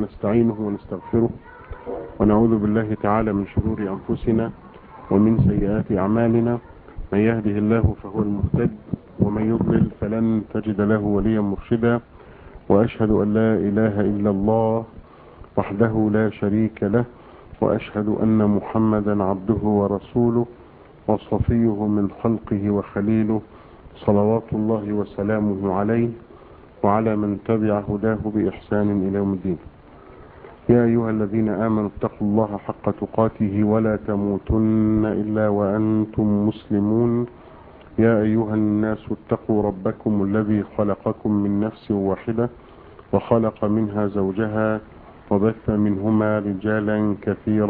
ونستعينه ونستغفره ونعوذ بالله تعالى من شرور أنفسنا ومن سيئات أعمالنا من يهده الله فهو المهتد ومن يضلل فلن تجد له وليا مرشدا وأشهد أن لا إله إلا الله وحده لا شريك له وأشهد أن محمدا عبده ورسوله وصفيه من خلقه وخليله صلوات الله وسلامه عليه وعلى من تبع هداه بإحسان إلى يوم الدين يا أيها الذين آمنوا اتقوا الله حق تقاته ولا تموتن إلا وأنتم مسلمون يا أيها الناس اتقوا ربكم الذي خلقكم من نفس واحدة وخلق منها زوجها وبث منهما رجالا كثيرا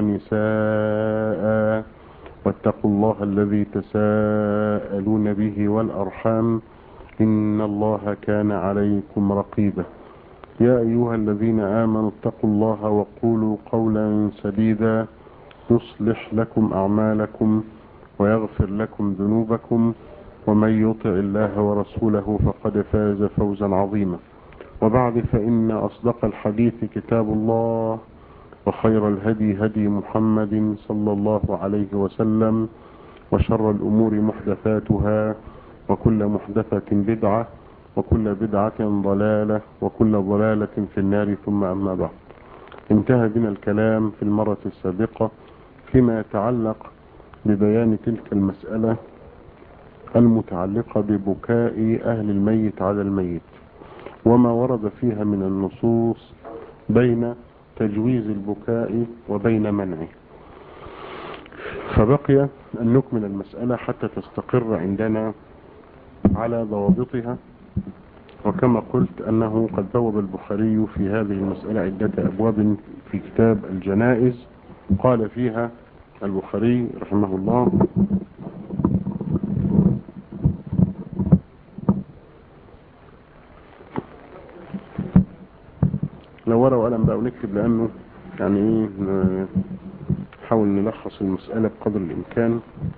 ونساء واتقوا الله الذي تساءلون به والأرحام إن الله كان عليكم رقيبا يا أيها الذين آمنوا اتقوا الله وقولوا قولا سديدا يصلح لكم أعمالكم ويغفر لكم ذنوبكم ومن يطع الله ورسوله فقد فاز فوزا عظيما وبعد فإن أصدق الحديث كتاب الله وخير الهدي هدي محمد صلى الله عليه وسلم وشر الأمور محدثاتها وكل محدثة بدعة وكل بدعة ضلالة وكل ضلالة في النار ثم أما بعد انتهى بنا الكلام في المرة السابقة فيما يتعلق ببيان تلك المسألة المتعلقة ببكاء أهل الميت على الميت وما ورد فيها من النصوص بين تجويز البكاء وبين منعه فبقي أن نكمل المسألة حتى تستقر عندنا على ضوابطها وكما قلت أنه قد بوب البخاري في هذه المسألة عدة أبواب في كتاب الجنائز قال فيها البخاري رحمه الله لو ورقة وقلم بقى ونكتب لأنه يعني ايه نحاول نلخص المسألة بقدر الإمكان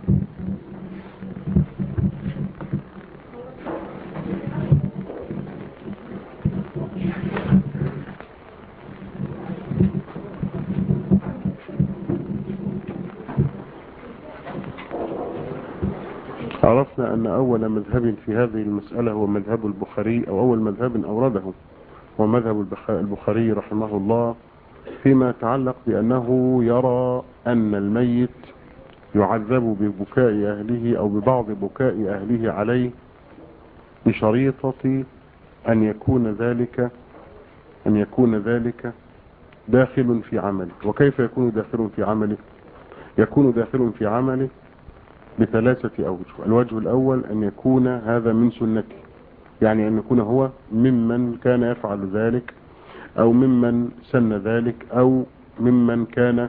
عرفنا أن أول مذهب في هذه المسألة هو مذهب البخاري أو أول مذهب أورده هو مذهب البخاري رحمه الله فيما يتعلق بأنه يرى أن الميت يعذب ببكاء أهله أو ببعض بكاء أهله عليه بشريطة أن يكون ذلك أن يكون ذلك داخل في عمله وكيف يكون داخل في عمله يكون داخل في عمله بثلاثة أوجه الوجه الأول أن يكون هذا من سنته يعني أن يكون هو ممن كان يفعل ذلك أو ممن سن ذلك أو ممن كان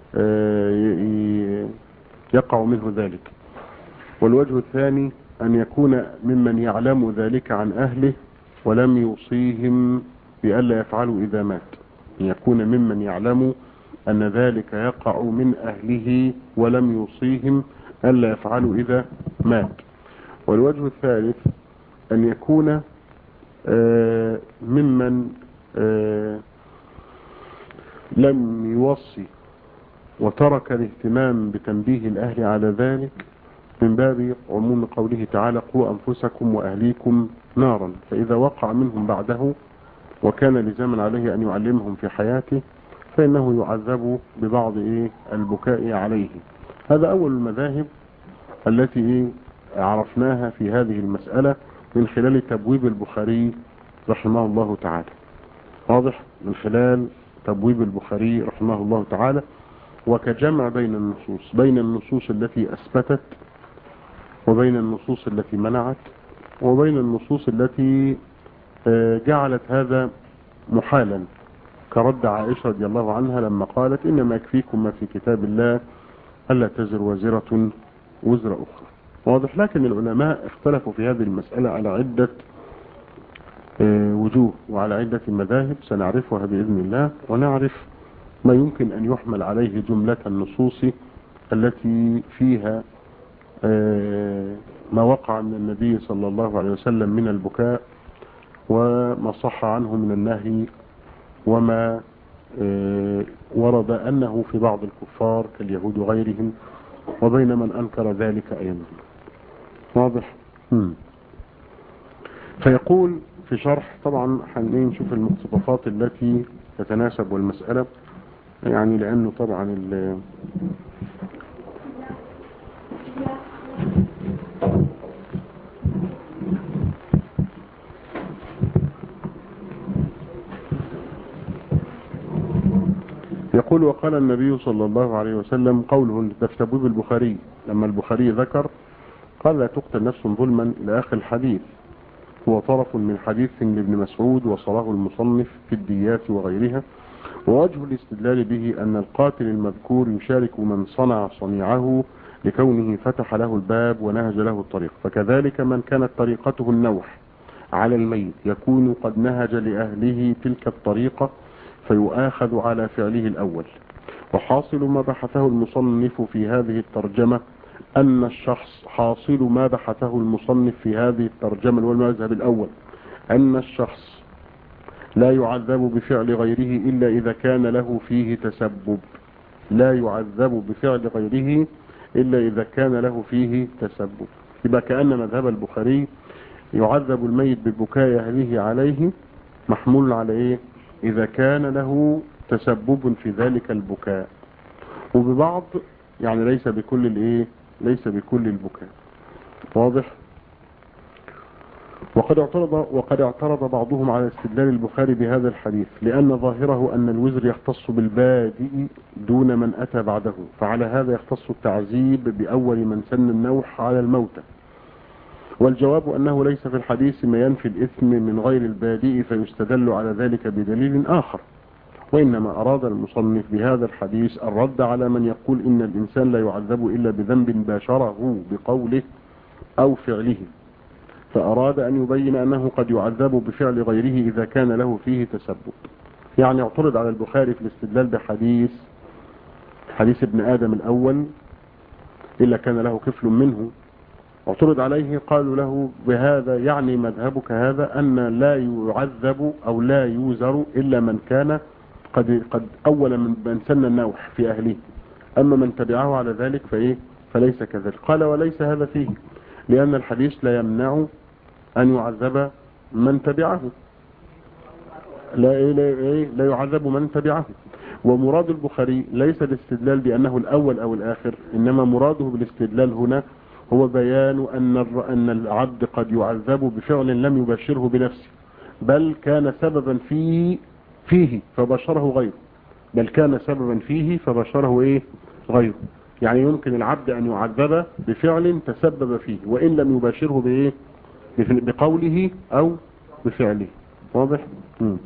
يقع منه ذلك والوجه الثاني أن يكون ممن يعلم ذلك عن أهله ولم يوصيهم بألا يفعلوا إذا مات أن يكون ممن يعلم أن ذلك يقع من أهله ولم يوصيهم ألا يفعلوا إذا مات والوجه الثالث أن يكون ممن لم يوصي وترك الاهتمام بتنبيه الأهل على ذلك من باب عموم قوله تعالى قوا أنفسكم وأهليكم نارا فإذا وقع منهم بعده وكان لزاما عليه أن يعلمهم في حياته فإنه يعذب ببعض إيه البكاء عليه هذا أول المذاهب التي إيه عرفناها في هذه المسألة من خلال تبويب البخاري رحمه الله تعالى واضح من خلال تبويب البخاري رحمه الله تعالى وكجمع بين النصوص بين النصوص التي أثبتت وبين النصوص التي منعت وبين النصوص التي جعلت هذا محالا كرد عائشة رضي الله عنها لما قالت إنما يكفيكم ما في كتاب الله ألا تزر وزرة وزر أخرى واضح لكن العلماء اختلفوا في هذه المسألة على عدة وجوه وعلى عدة مذاهب سنعرفها بإذن الله ونعرف ما يمكن أن يحمل عليه جملة النصوص التي فيها ما وقع من النبي صلى الله عليه وسلم من البكاء وما صح عنه من النهي وما آه، ورد أنه في بعض الكفار كاليهود وغيرهم وبين من أنكر ذلك أيضا واضح مم. فيقول في شرح طبعا حنين نشوف المقتطفات التي تتناسب والمسألة يعني لأنه طبعا ال يقول وقال النبي صلى الله عليه وسلم قوله ده في تبويب البخاري لما البخاري ذكر قال لا تقتل نفس ظلما إلى آخر الحديث هو طرف من حديث لابن مسعود وصله المصنف في الديات وغيرها ووجه الاستدلال به أن القاتل المذكور يشارك من صنع صنيعه لكونه فتح له الباب ونهج له الطريق فكذلك من كانت طريقته النوح على الميت يكون قد نهج لأهله تلك الطريقة فيؤاخذ على فعله الأول وحاصل ما بحثه المصنف في هذه الترجمة أن الشخص حاصل ما بحثه المصنف في هذه الترجمة والمذهب الأول أن الشخص لا يعذب بفعل غيره إلا إذا كان له فيه تسبب لا يعذب بفعل غيره إلا إذا كان له فيه تسبب يبقى كأن مذهب البخاري يعذب الميت ببكاء أهله عليه محمول على إيه إذا كان له تسبب في ذلك البكاء وببعض يعني ليس بكل الإيه ليس بكل البكاء واضح وقد اعترض وقد اعترض بعضهم على استدلال البخاري بهذا الحديث لأن ظاهره أن الوزر يختص بالبادئ دون من أتى بعده فعلى هذا يختص التعذيب بأول من سن النوح على الموتى والجواب أنه ليس في الحديث ما ينفي الإثم من غير البادئ فيستدل على ذلك بدليل آخر وإنما أراد المصنف بهذا الحديث الرد على من يقول إن الإنسان لا يعذب إلا بذنب باشره بقوله أو فعله فأراد أن يبين أنه قد يعذب بفعل غيره إذا كان له فيه تسبب يعني اعترض على البخاري في الاستدلال بحديث حديث ابن آدم الأول إلا كان له كفل منه اعترض عليه قالوا له بهذا يعني مذهبك هذا أن لا يعذب أو لا يوزر إلا من كان قد, قد أول من, من سن النوح في أهله أما من تبعه على ذلك فإيه فليس كذلك قال وليس هذا فيه لأن الحديث لا يمنع أن يعذب من تبعه لا, إيه لا, إيه لا يعذب من تبعه ومراد البخاري ليس الاستدلال بأنه الأول أو الآخر إنما مراده بالاستدلال هنا هو بيان أن أن العبد قد يعذب بفعل لم يبشره بنفسه بل كان سببا فيه فيه فبشره غيره بل كان سببا فيه فبشره ايه غيره يعني يمكن العبد ان يعذب بفعل تسبب فيه وان لم يباشره بايه بقوله او بفعله واضح مم.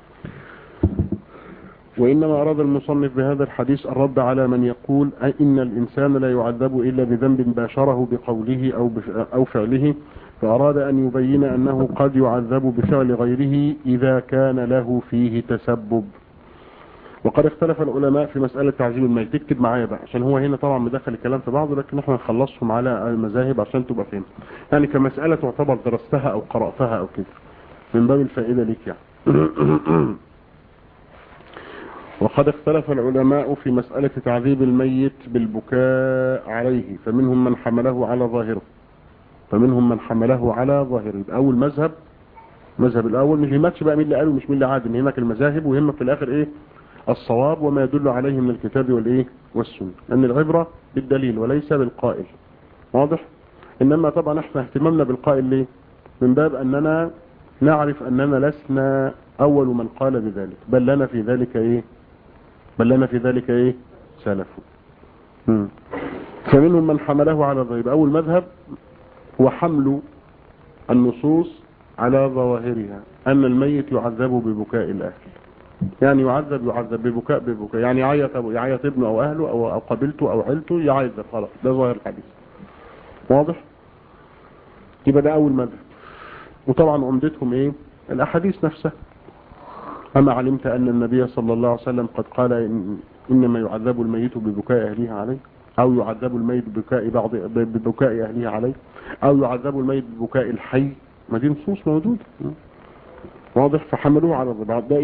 وإنما أراد المصنف بهذا الحديث الرد على من يقول إن الإنسان لا يعذب إلا بذنب باشره بقوله أو, أو فعله فأراد أن يبين أنه قد يعذب بفعل غيره إذا كان له فيه تسبب وقد اختلف العلماء في مسألة تعذيب الميت تكتب معايا بقى عشان هو هنا طبعا مدخل الكلام في بعضه لكن احنا نخلصهم على المذاهب عشان تبقى فهم يعني كمسألة تعتبر درستها أو قرأتها أو كده من باب الفائدة ليك يعني وقد اختلف العلماء في مسألة تعذيب الميت بالبكاء عليه فمنهم من حمله على ظاهره فمنهم من حمله على ظاهره أول مذهب مذهب الأول مش يهمكش بقى مين اللي قاله ومش مين اللي عادل يهمك المذاهب ويهمك في الآخر إيه الصواب وما يدل عليه من الكتاب والإيه والسنة لأن العبرة بالدليل وليس بالقائل واضح إنما طبعا احنا اهتمامنا بالقائل ليه من باب أننا نعرف أننا لسنا أول من قال بذلك بل لنا في ذلك إيه بل لنا في ذلك إيه سلف مم. فمنهم من حمله على ظاهر أول مذهب هو حمل النصوص على ظواهرها أن الميت يعذب ببكاء الأهل يعني يعذب يعذب ببكاء ببكاء يعني يعيط أبو يعيط ابنه أو أهله أو, أو قبيلته أو عيلته يعذب خلاص ده ظاهر الحديث واضح يبقى ده أول مذهب وطبعا عمدتهم إيه الأحاديث نفسها أما علمت أن النبي صلى الله عليه وسلم قد قال إن إنما يعذب الميت ببكاء أهلها عليه أو يعذب الميت ببكاء بعض ببكاء أهلها عليه أو يعذب الميت ببكاء الحي ما دي نصوص موجودة واضح فحملوه على بعض ده إيه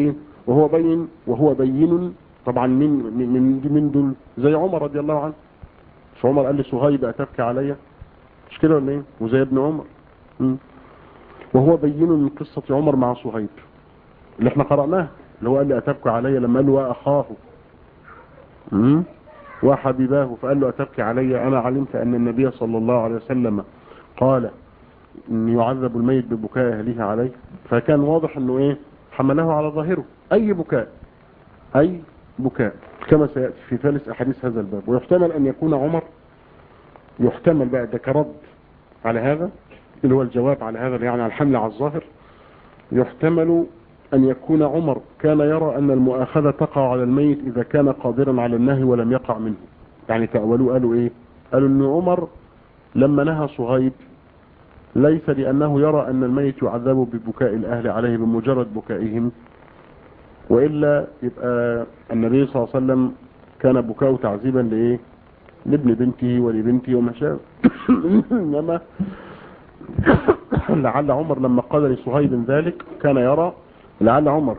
وهو بين وهو بين طبعا من من من, من دول زي عمر رضي الله عنه مش عمر قال لي صهيب أتبكي عليا مش كده ولا ايه وزي ابن عمر م. وهو بين من قصة عمر مع صهيب اللي احنا قرأناه اللي هو قال لي أتبكي عليا لما قال له وأخاه م. وحبيباه فقال له أتبكي علي أنا علمت أن النبي صلى الله عليه وسلم قال أن يعذب الميت ببكاء أهله عليه فكان واضح أنه إيه حمله على ظاهره أي بكاء أي بكاء كما سيأتي في ثالث أحاديث هذا الباب ويحتمل أن يكون عمر يحتمل بقى ده كرد على هذا اللي هو الجواب على هذا يعني على الحمل على الظاهر يحتمل أن يكون عمر كان يرى أن المؤاخذة تقع على الميت إذا كان قادرا على النهي ولم يقع منه يعني تأولوا قالوا إيه قالوا أن عمر لما نهى صهيب ليس لأنه يرى أن الميت يعذب ببكاء الأهل عليه بمجرد بكائهم وإلا يبقى النبي صلى الله عليه وسلم كان بكاء تعذيبا لإيه لابن بنته ولبنته وما شابه إنما لعل عمر لما قال لصهيب ذلك كان يرى لعل عمر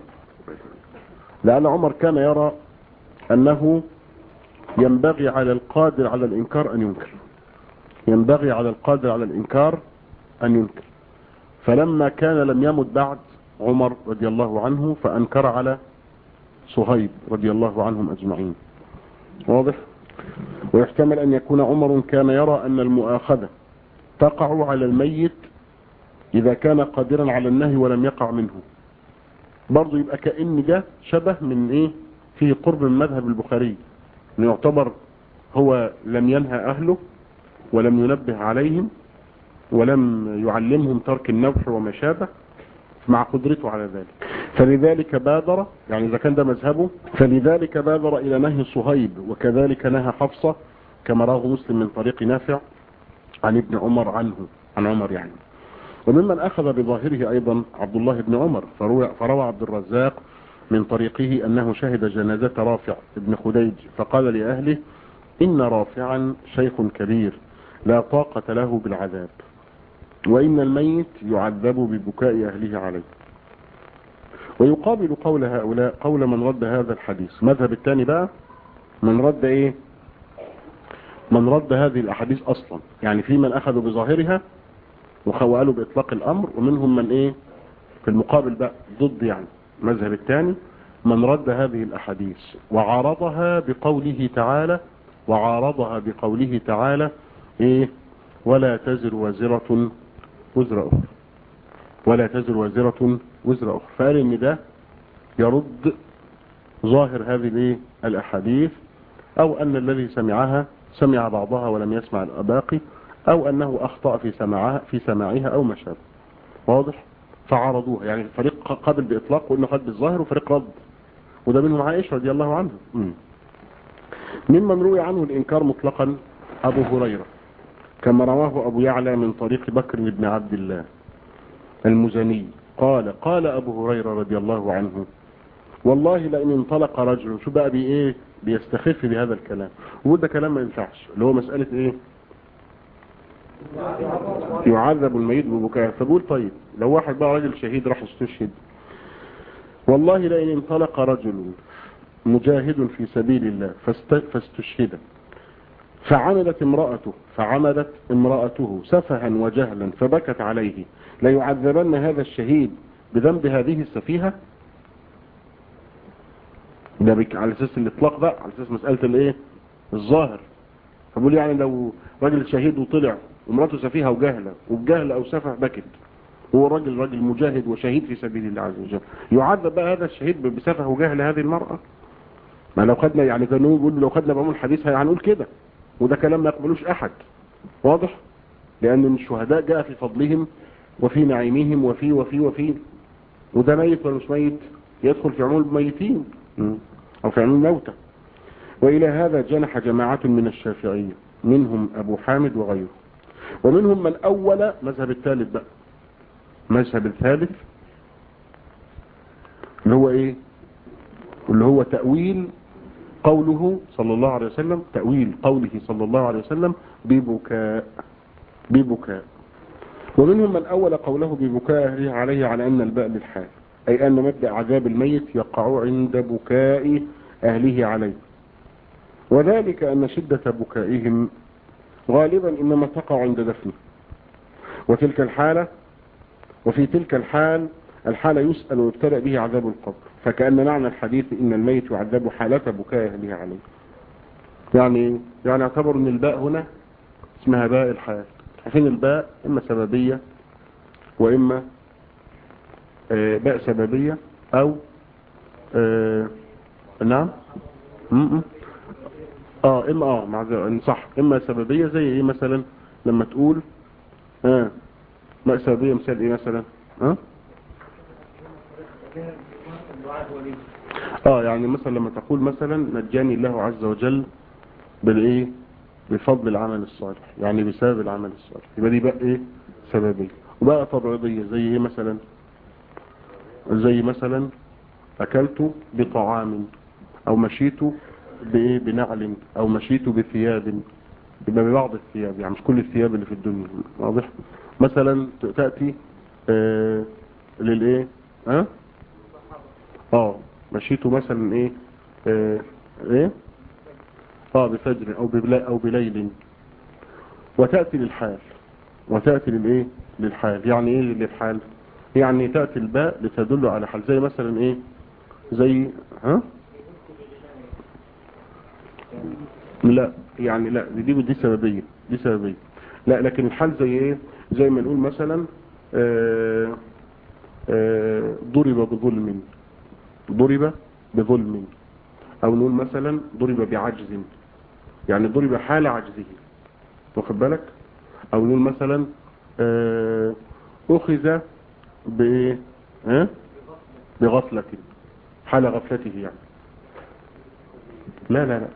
لعل عمر كان يرى أنه ينبغي على القادر على الإنكار أن ينكر ينبغي على القادر على الإنكار أن ينكر فلما كان لم يمت بعد عمر رضي الله عنه فأنكر على صهيب رضي الله عنهم أجمعين واضح ويحتمل أن يكون عمر كان يرى أن المؤاخذة تقع على الميت إذا كان قادرا على النهي ولم يقع منه برضو يبقى كأن ده شبه من إيه فيه قرب من مذهب البخاري أنه يعتبر هو لم ينهى أهله ولم ينبه عليهم ولم يعلمهم ترك النبح وما شابه مع قدرته على ذلك فلذلك بادر يعني إذا كان ده مذهبه فلذلك بادر إلى نهي صهيب وكذلك نهى حفصة كما راه مسلم من طريق نافع عن ابن عمر عنه عن عمر يعني وممن أخذ بظاهره أيضا عبد الله بن عمر فروى, فروى عبد الرزاق من طريقه أنه شهد جنازة رافع ابن خديج فقال لأهله إن رافعا شيخ كبير لا طاقة له بالعذاب وإن الميت يعذب ببكاء أهله عليه ويقابل قول هؤلاء قول من رد هذا الحديث مذهب الثاني بقى من رد ايه من رد هذه الأحاديث أصلا يعني في من أخذوا بظاهرها وقالوا بإطلاق الأمر ومنهم من ايه في المقابل بقى ضد يعني مذهب الثاني من رد هذه الأحاديث وعارضها بقوله تعالى وعارضها بقوله تعالى ايه ولا تزر وازرة وزر أخرى ولا تزر وازرة وزر أخرى فقال إن ده يرد ظاهر هذه الأحاديث أو أن الذي سمعها سمع بعضها ولم يسمع الباقي أو أنه أخطأ في سماعها في سماعها أو ما شابه واضح فعرضوها يعني فريق قبل بإطلاق وإنه قد بالظاهر وفريق رد وده منهم عائشة رضي الله عنها ممن روي عنه الإنكار مطلقا أبو هريرة كما رواه أبو يعلى من طريق بكر بن عبد الله المزني قال قال أبو هريرة رضي الله عنه والله لأن انطلق رجل شو بقى بي ايه بيستخف بهذا الكلام وده كلام ما ينفعش اللي هو مسألة ايه يعذب الميت ببكاء فبقول طيب لو واحد بقى راجل شهيد راح استشهد والله لأن انطلق رجل مجاهد في سبيل الله فاستشهد فعملت امرأته فعملت امرأته سفها وجهلا فبكت عليه لا يعذبن هذا الشهيد بذنب هذه السفيهة ده بك على اساس الاطلاق بقى على اساس مسألة الايه الظاهر فبقول يعني لو راجل شهيد وطلع ومراته سفيهة وجهلة وبجهل او سفه بكت هو راجل راجل مجاهد وشهيد في سبيل الله عز وجل يعذب بقى هذا الشهيد بسفه وجهل هذه المرأة ما لو خدنا يعني كانوا يقولوا لو خدنا بعمل حديث هنقول كده وده كلام ما يقبلوش احد واضح لان الشهداء جاء في فضلهم وفي نعيمهم وفي وفي وفي وده ميت ولا مش ميت يدخل في عموم الميتين او في عموم الموتى والى هذا جنح جماعة من الشافعية منهم ابو حامد وغيره ومنهم من اول مذهب الثالث بقى مذهب الثالث اللي هو ايه اللي هو تأويل قوله صلى الله عليه وسلم تأويل قوله صلى الله عليه وسلم ببكاء ببكاء ومنهم من أول قوله ببكاء أهله عليه على أن الباء للحال أي أن مبدأ عذاب الميت يقع عند بكاء أهله عليه وذلك أن شدة بكائهم غالبا إنما تقع عند دفنه وتلك الحالة وفي تلك الحال الحالة يسأل ويبتدأ به عذاب القبر فكأن معنى الحديث إن الميت يعذب حالة بكاء أهله عليه يعني يعني اعتبر ان الباء هنا اسمها باء الحال عارفين الباء اما سببية واما آه باء سببية او آه نعم م -م. اه اما اه معذرة صح اما سببية زي ايه مثلا لما تقول اه باء سببية مثال ايه مثلا اه اه يعني مثلا لما تقول مثلا نجاني الله عز وجل بالايه بفضل العمل الصالح يعني بسبب العمل الصالح يبقى دي بقى ايه سببيه وبقى تبعيضيه زي ايه مثلا زي مثلا اكلت بطعام او مشيت بايه بنعل او مشيت بثياب يبقى ببعض الثياب يعني مش كل الثياب اللي في الدنيا واضح مثلا تاتي آه للايه ها اه؟ اه مشيت مثلا ايه آه ايه اه بفجر او ببلا او بليل وتأتي للحال وتأتي للايه للحال يعني ايه للحال يعني تأتي الباء لتدل على حال زي مثلا ايه زي ها لا يعني لا دي دي سببية دي سببية لا لكن الحال زي ايه زي ما نقول مثلا آه آه ضرب بظلم ضرب بظلم او نقول مثلا ضرب بعجز يعني ضرب حال عجزه واخد بالك او نقول مثلا آه اخذ بايه ها بغفلة حال غفلته يعني لا لا لا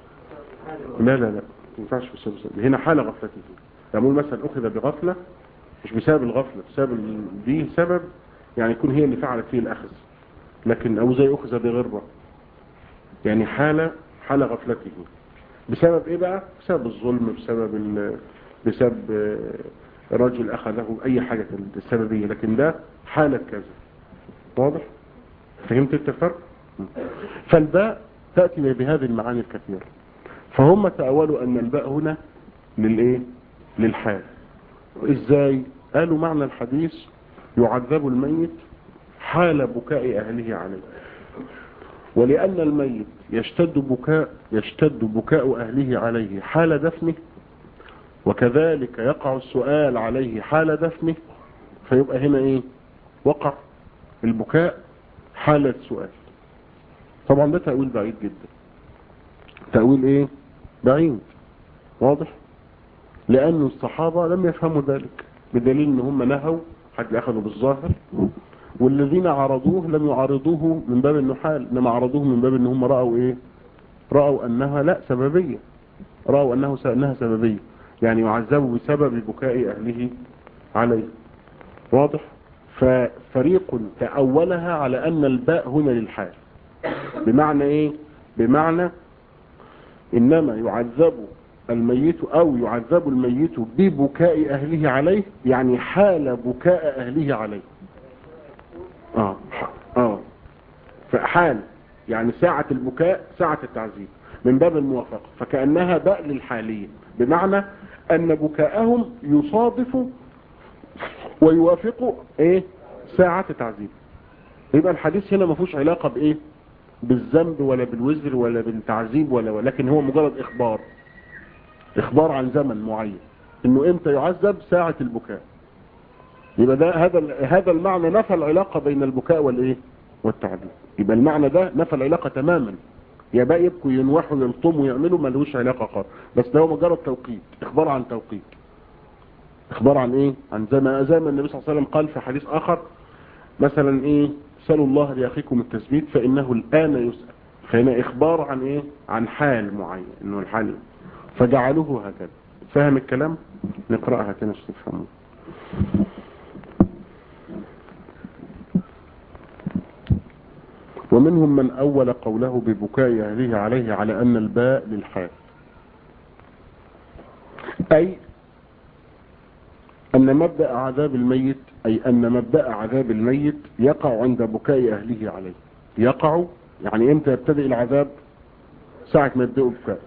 لا لا لا ما ينفعش بسبب هنا حال غفلته يعني نقول مثلا اخذ بغفلة مش بسبب الغفلة بسبب دي سبب يعني يكون هي اللي فعلت فيه الاخذ لكن او زي اخذ بغربة يعني حالة حالة غفلته بسبب ايه بقى بسبب الظلم بسبب ال... بسبب رجل اخذه اي حاجة السببية لكن ده حالة كذا واضح فهمت التفرق فالباء تأتي بهذه المعاني الكثيرة فهم تأولوا ان الباء هنا للايه للحال ازاي قالوا معنى الحديث يعذب الميت حال بكاء اهله عليه ولأن الميت يشتد بكاء يشتد بكاء أهله عليه حال دفنه وكذلك يقع السؤال عليه حال دفنه فيبقى هنا ايه وقع البكاء حالة سؤال طبعا ده تأويل بعيد جدا تأويل ايه بعيد واضح لأن الصحابة لم يفهموا ذلك بدليل ان هم نهوا حد أخذوا بالظاهر والذين عرضوه لم يعارضوه من باب انه حال انما عرضوه من باب ان هم رأوا ايه رأوا انها لا سببية رأوا انه انها سببية يعني يعذبوا بسبب بكاء اهله عليه واضح ففريق تأولها على ان الباء هنا للحال بمعنى ايه بمعنى انما يعذب الميت او يعذب الميت ببكاء اهله عليه يعني حال بكاء اهله عليه اه اه فحال يعني ساعة البكاء ساعة التعذيب من باب الموافقة فكأنها باء للحالية بمعنى ان بكاءهم يصادف ويوافق ايه ساعة التعذيب يبقى الحديث هنا ما فيهوش علاقة بايه بالذنب ولا بالوزر ولا بالتعذيب ولا ولكن هو مجرد اخبار اخبار عن زمن معين انه امتى يعذب ساعة البكاء يبقى ده هذا هذا المعنى نفى العلاقة بين البكاء والايه والتعذيب يبقى المعنى ده نفى العلاقة تماما يا بقى يبكوا ينوحوا يلطموا يعملوا ما لهوش علاقة خالص بس ده هو مجرد توقيت اخبار عن توقيت اخبار عن ايه عن زي ما زي ما النبي صلى الله عليه وسلم قال في حديث اخر مثلا ايه سألوا الله لأخيكم التثبيت فإنه الآن يسأل فهنا إخبار عن إيه عن حال معين إنه الحال فجعلوه هكذا فهم الكلام نقرأها كده عشان تفهموه ومنهم من أول قوله ببكاء أهله عليه على أن الباء للحال أي أن مبدأ عذاب الميت أي أن مبدأ عذاب الميت يقع عند بكاء أهله عليه يقع يعني إمتى يبتدئ العذاب ساعة ما يبدأوا بكاء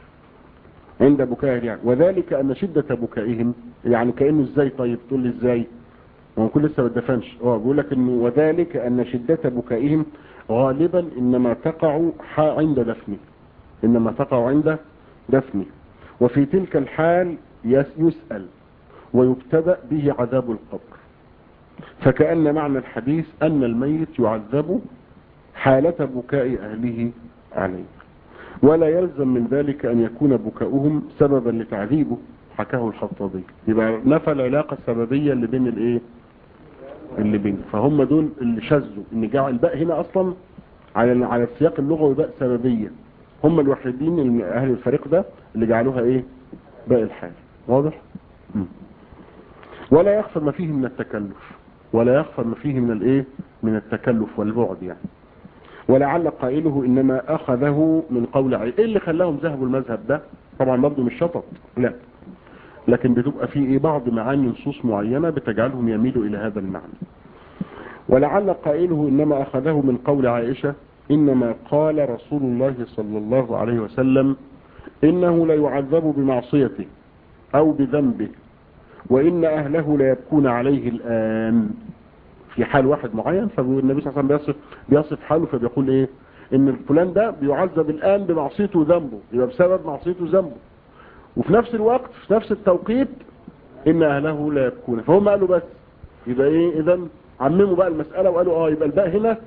عند بكاء أهله وذلك أن شدة بكائهم يعني كأنه إزاي طيب تقول لي إزاي ونكون لسه ما اتدفنش اه بيقول لك انه وذلك ان شدة بكائهم غالبا انما تقع عند دفنه انما تقع عند دفنه وفي تلك الحال يسأل ويبتدأ به عذاب القبر فكأن معنى الحديث أن الميت يعذب حالة بكاء أهله عليه ولا يلزم من ذلك أن يكون بكاؤهم سببا لتعذيبه حكاه الخطابي يبقى نفى العلاقة السببية اللي بين الايه اللي بين فهم دول اللي شذوا ان جعل الباء هنا اصلا على على السياق اللغوي باء سببية هم الوحيدين اهل الفريق ده اللي جعلوها ايه باء الحال واضح م. ولا يخفى ما فيه من التكلف ولا يخفى ما فيه من الايه من التكلف والبعد يعني ولعل قائله انما اخذه من قول عي ايه اللي خلاهم ذهبوا المذهب ده طبعا برضه مش شطط لا لكن بتبقى في ايه بعض معاني نصوص معينة بتجعلهم يميلوا الى هذا المعنى ولعل قائله انما اخذه من قول عائشة انما قال رسول الله صلى الله عليه وسلم انه لا يعذب بمعصيته او بذنبه وان اهله لا يبكون عليه الان في حال واحد معين فالنبي صلى الله عليه وسلم بيصف, بيصف حاله فبيقول ايه ان الفلان ده بيعذب الان بمعصيته وذنبه يبقى بسبب معصيته وذنبه وفي نفس الوقت في نفس التوقيت ان اهله لا يبكون فهم قالوا بس يبقى ايه اذا عمموا بقى المسألة وقالوا اه يبقى الباء هنا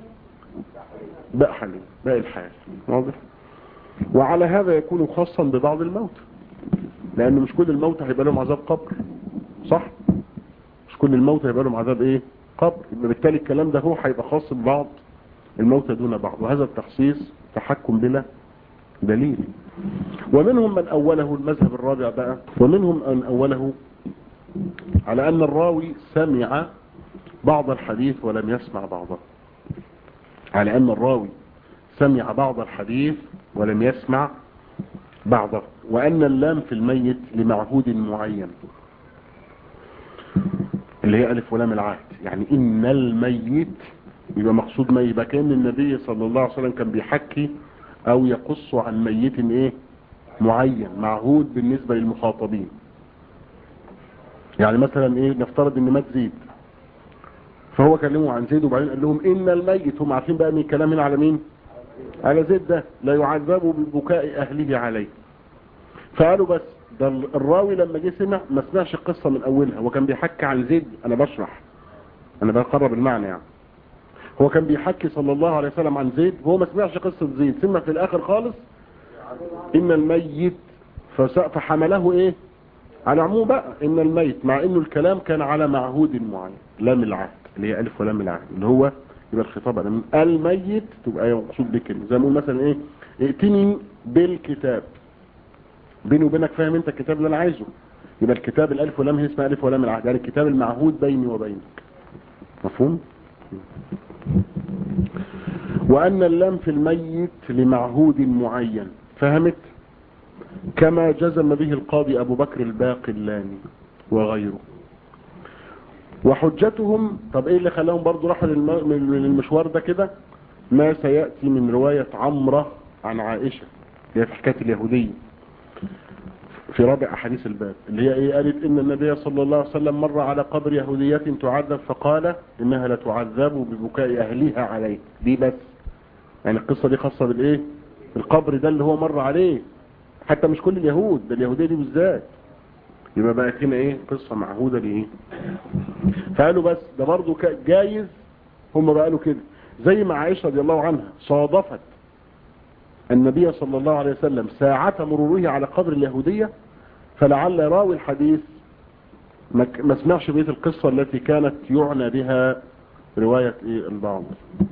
باء حليم باء الحال واضح وعلى هذا يكون خاصا ببعض الموت لان مش كل الموت هيبقى لهم عذاب قبر صح مش كل الموت هيبقى لهم عذاب ايه قبر يبقى بالتالي الكلام ده هو هيبقى خاص ببعض الموتى دون بعض وهذا التخصيص تحكم بلا دليل ومنهم من أوله المذهب الرابع بقى ومنهم من أوله على أن الراوي سمع بعض الحديث ولم يسمع بعضه على أن الراوي سمع بعض الحديث ولم يسمع بعضه وأن اللام في الميت لمعهود معين اللي هي ألف ولام العهد يعني إن الميت يبقى مقصود ما يبقى كان النبي صلى الله عليه وسلم كان بيحكي او يقص عن ميت ايه معين معهود بالنسبة للمخاطبين يعني مثلا ايه نفترض ان مات زيد فهو كلمه عن زيد وبعدين قال لهم ان الميت هم عارفين بقى من الكلام هنا على مين على زيد ده لا يعذب ببكاء اهله عليه فقالوا بس ده الراوي لما جه سمع ما سمعش القصة من اولها وكان بيحكي عن زيد انا بشرح انا بقرب المعنى يعني هو كان بيحكي صلى الله عليه وسلم عن زيد وهو ما سمعش قصة زيد سمع في الاخر خالص ان الميت فحمله ايه على عموم بقى ان الميت مع انه الكلام كان على معهود معين لام العهد اللي هي الف ولام العهد اللي هو يبقى الخطاب على من الميت تبقى مقصود بكلمه زي ما نقول مثلا ايه ائتني بالكتاب بيني وبينك فاهم انت الكتاب اللي انا عايزه يبقى الكتاب الالف ولام هي اسمها الف ولام العهد يعني الكتاب المعهود بيني وبينك مفهوم وأن اللام في الميت لمعهود معين فهمت كما جزم به القاضي أبو بكر الباقلاني وغيره وحجتهم طب ايه اللي خلاهم برضو راحوا للمشوار ده كده ما سيأتي من رواية عمرة عن عائشة هي في حكاية اليهودية في رابع أحاديث الباب اللي هي ايه قالت ان النبي صلى الله عليه وسلم مر على قبر يهودية تعذب فقال انها لتعذب ببكاء اهلها عليه دي بس يعني القصة دي خاصة بالايه القبر ده اللي هو مر عليه حتى مش كل اليهود ده اليهودية دي بالذات يبقى بقت هنا ايه قصة معهودة لايه فقالوا بس ده برضو جايز هم بقالوا كده زي ما عائشة رضي الله عنها صادفت النبي صلى الله عليه وسلم ساعة مروره على قبر اليهودية فلعل راوي الحديث ما سمعش بيت القصة التي كانت يعنى بها رواية البعض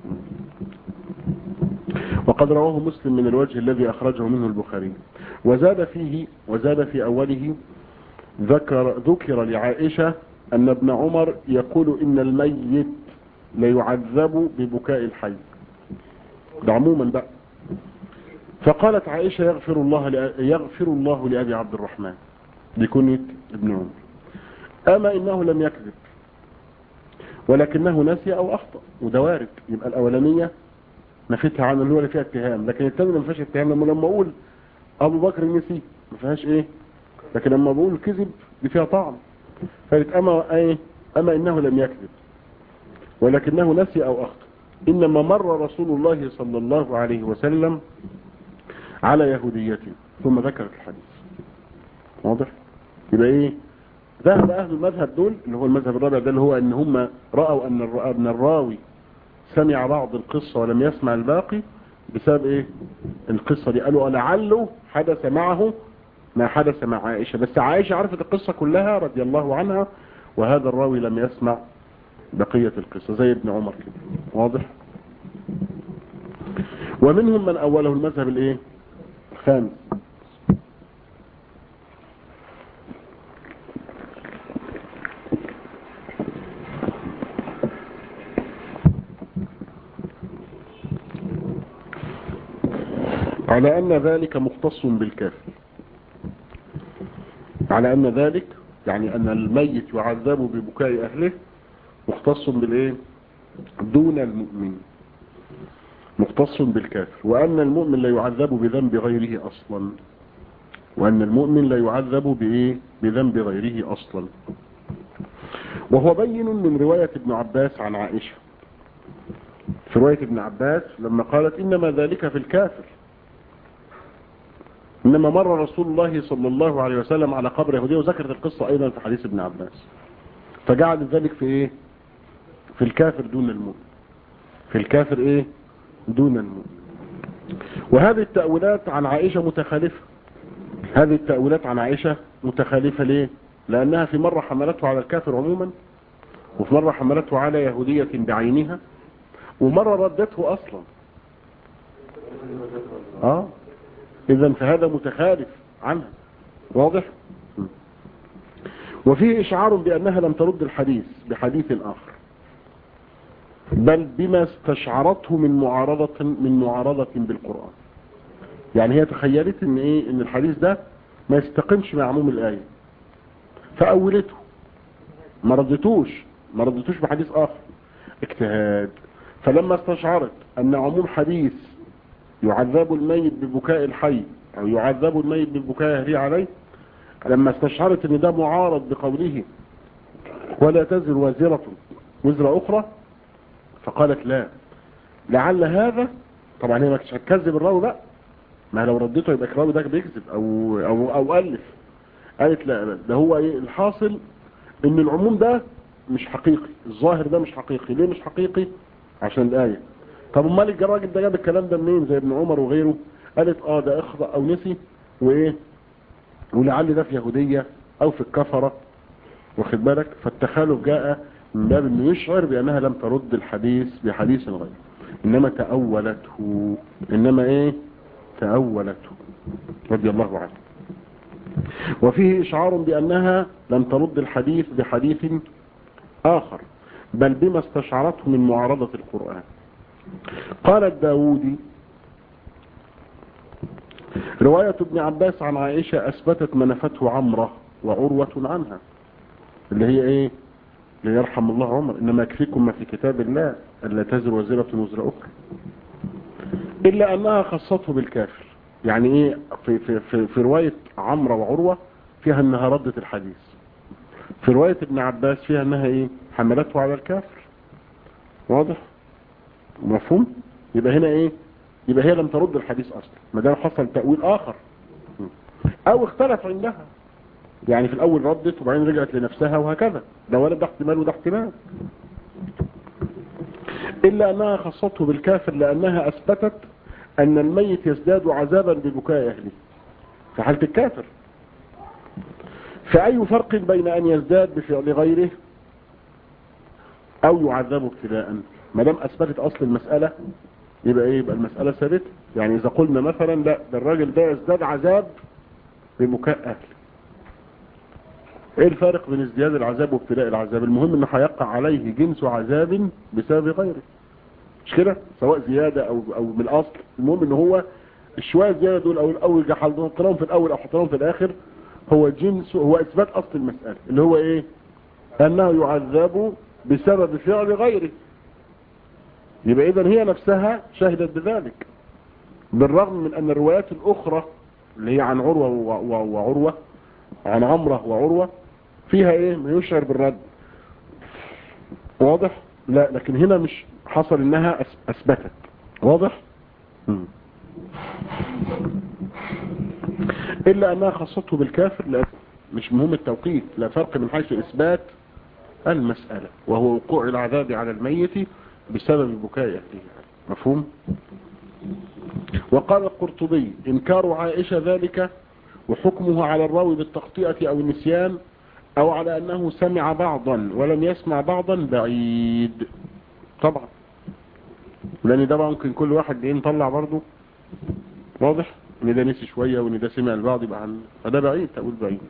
وقد رواه مسلم من الوجه الذي أخرجه منه البخاري وزاد فيه وزاد في أوله ذكر ذكر لعائشة أن ابن عمر يقول إن الميت ليعذب ببكاء الحي ده عموما بقى فقالت عائشة يغفر الله يغفر الله لأبي عبد الرحمن بكنية ابن عمر أما إنه لم يكذب ولكنه نسي أو أخطأ وده وارد يبقى الأولانية نفيتها عنه اللي هو اللي فيها اتهام لكن الثانية ما فيهاش اتهام لما لما أقول أبو بكر نسي ما فيهاش إيه لكن لما بقول كذب دي فيها طعن فقالت أما إيه أما إنه لم يكذب ولكنه نسي أو أخطأ إنما مر رسول الله صلى الله عليه وسلم على يهوديته ثم ذكرت الحديث واضح يبقى ايه ذهب اهل المذهب دول اللي هو المذهب الرابع ده اللي هو ان هم رأوا ان الر- ان الراوي سمع بعض القصة ولم يسمع الباقي بسبب ايه القصة دي قالوا لعله حدث معه ما حدث مع عائشة بس عائشة عرفت القصة كلها رضي الله عنها وهذا الراوي لم يسمع بقية القصة زي ابن عمر كده واضح ومنهم من أوله المذهب الايه الخامس على أن ذلك مختص بالكافر على أن ذلك يعني أن الميت يعذب ببكاء أهله مختص بالإيه دون المؤمن مختص بالكافر وأن المؤمن لا يعذب بذنب غيره أصلا وأن المؤمن لا يعذب بإيه بذنب غيره أصلا وهو بين من رواية ابن عباس عن عائشة في رواية ابن عباس لما قالت إنما ذلك في الكافر إنما مر رسول الله صلى الله عليه وسلم على قبر يهودية وذكرت القصة أيضا في حديث ابن عباس فجعل ذلك في إيه في الكافر دون المؤمن في الكافر إيه دون المؤمن وهذه التأويلات عن عائشة متخالفة هذه التأويلات عن عائشة متخالفة ليه لأنها في مرة حملته على الكافر عموما وفي مرة حملته على يهودية بعينها ومرة ردته أصلا آه إذا فهذا متخالف عنها واضح وفيه إشعار بأنها لم ترد الحديث بحديث آخر بل بما استشعرته من معارضة من معارضة بالقرآن يعني هي تخيلت ان ايه ان الحديث ده ما يستقمش مع عموم الآية فأولته ما ردتوش ما ردتوش بحديث آخر اجتهاد فلما استشعرت ان عموم حديث يعذب الميت ببكاء الحي او يعذب الميت ببكاء اهلي عليه لما استشعرت ان ده معارض بقوله ولا تزر وازرة وزر اخرى فقالت لا لعل هذا طبعا هي مش هتكذب الراوي بقى ما لو رديته يبقى الراوي ده بيكذب او او او الف قالت لا لا ده هو ايه الحاصل ان العموم ده مش حقيقي الظاهر ده مش حقيقي ليه مش حقيقي عشان الايه طب امال الراجل ده جاب الكلام ده منين زي ابن عمر وغيره قالت اه ده اخطا او نسي وايه ولعل ده في يهوديه او في الكفره واخد بالك فالتخالف جاء من باب انه يشعر بانها لم ترد الحديث بحديث غير انما تأولته انما ايه تأولته رضي الله عنه وفيه اشعار بانها لم ترد الحديث بحديث اخر بل بما استشعرته من معارضة القرآن قال الداودي رواية ابن عباس عن عائشة اثبتت منفته عمرة وعروة عنها اللي هي ايه ليرحم الله عمر انما يكفيكم ما في كتاب الله الا تزر وزرة وزر اخرى الا انها خصته بالكافر يعني ايه في, في, في, في رواية عمرو وعروة فيها انها ردت الحديث في رواية ابن عباس فيها انها ايه حملته على الكافر واضح مفهوم يبقى هنا ايه يبقى هي لم ترد الحديث اصلا ما دام حصل تأويل اخر او اختلف عندها يعني في الاول ردت وبعدين رجعت لنفسها وهكذا ده ولد ده احتمال وده احتمال الا انها خصته بالكافر لانها اثبتت ان الميت يزداد عذابا ببكاء اهله في حالة الكافر فاي فرق بين ان يزداد بفعل غيره او يعذب ابتلاء ما دام اثبتت اصل المسألة يبقى ايه يبقى المسألة ثابتة يعني اذا قلنا مثلا لا ده الراجل ده يزداد عذاب ببكاء اهله ايه الفارق بين ازدياد العذاب وابتلاء العذاب المهم انه هيقع عليه جنس عذاب بسبب غيره مش كده سواء زيادة او او من الاصل المهم ان هو الشوية الزيادة دول او الاول حطيناهم في الاول او حطيناهم في الاخر هو جنس هو اثبات اصل المسألة اللي هو ايه أنه يعذب بسبب فعل غيره يبقى إذن هي نفسها شهدت بذلك بالرغم من أن الروايات الأخرى اللي هي عن عروة وعروة عن عمرة وعروة فيها إيه ما يشعر بالرد واضح لا لكن هنا مش حصل إنها أثبتت واضح م. إلا أنها خصته بالكافر لأن مش مهم التوقيت لا فرق من حيث إثبات المسألة وهو وقوع العذاب على الميت بسبب بكاء أهله مفهوم وقال القرطبي إنكار عائشة ذلك وحكمه على الراوي بالتخطئة أو النسيان أو على أنه سمع بعضا ولم يسمع بعضا بعيد طبعا لأن ده ممكن كل واحد يطلع برضه واضح ان ده نسي شوية وان ده سمع البعض يبقى عن فده بعيد تقول بعيد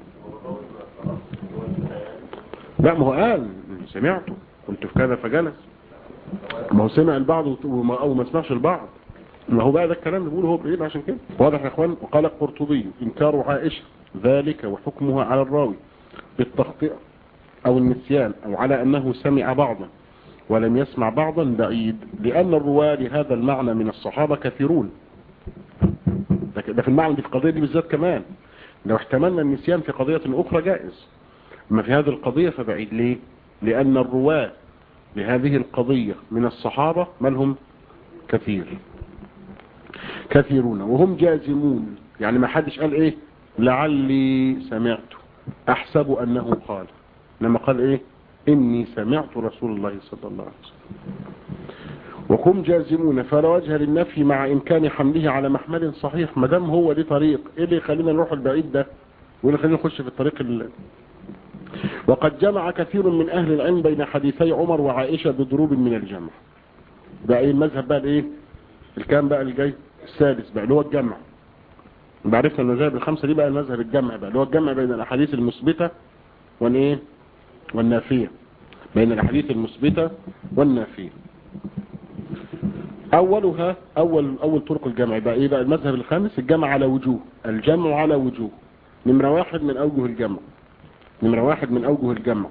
لا ما هو قال سمعته كنت في كذا فجلس ما هو سمع البعض وما او ما سمعش البعض ما هو بقى ده الكلام اللي بيقوله هو بعيد عشان كده واضح يا اخوان وقال القرطبي انكار عائشة ذلك وحكمها على الراوي بالتخطئة او النسيان او على انه سمع بعضا ولم يسمع بعضا بعيد لان الرواة لهذا المعنى من الصحابة كثيرون ده في المعنى دي في القضية دي بالذات كمان لو احتملنا النسيان في قضية اخرى جائز اما في هذه القضية فبعيد ليه لان الرواة لهذه القضية من الصحابة مالهم كثير كثيرون وهم جازمون يعني ما حدش قال ايه لعلي سمعت احسب انه قال لما قال ايه اني سمعت رسول الله صلى الله عليه وسلم وهم جازمون فلا وجه للنفي مع إمكان حمله على محمل صحيح ما دام هو دي طريق إيه اللي يخلينا نروح البعيد ده واللي يخلينا نخش في الطريق ال... وقد جمع كثير من أهل العلم بين حديثي عمر وعائشة بضروب من الجمع بقى ايه المذهب بقى الايه الكام بقى الجاي السادس بقى اللي هو الجمع بعرفنا المذاهب الخمسة دي بقى المذهب الجمع بقى اللي هو الجمع بين الأحاديث المثبتة والايه والنافية بين الأحاديث المثبتة والنافية أولها أول أول طرق الجمع بقى إيه بقى المذهب الخامس الجمع على وجوه الجمع على وجوه نمرة واحد من أوجه الجمع نمرة واحد من أوجه الجمع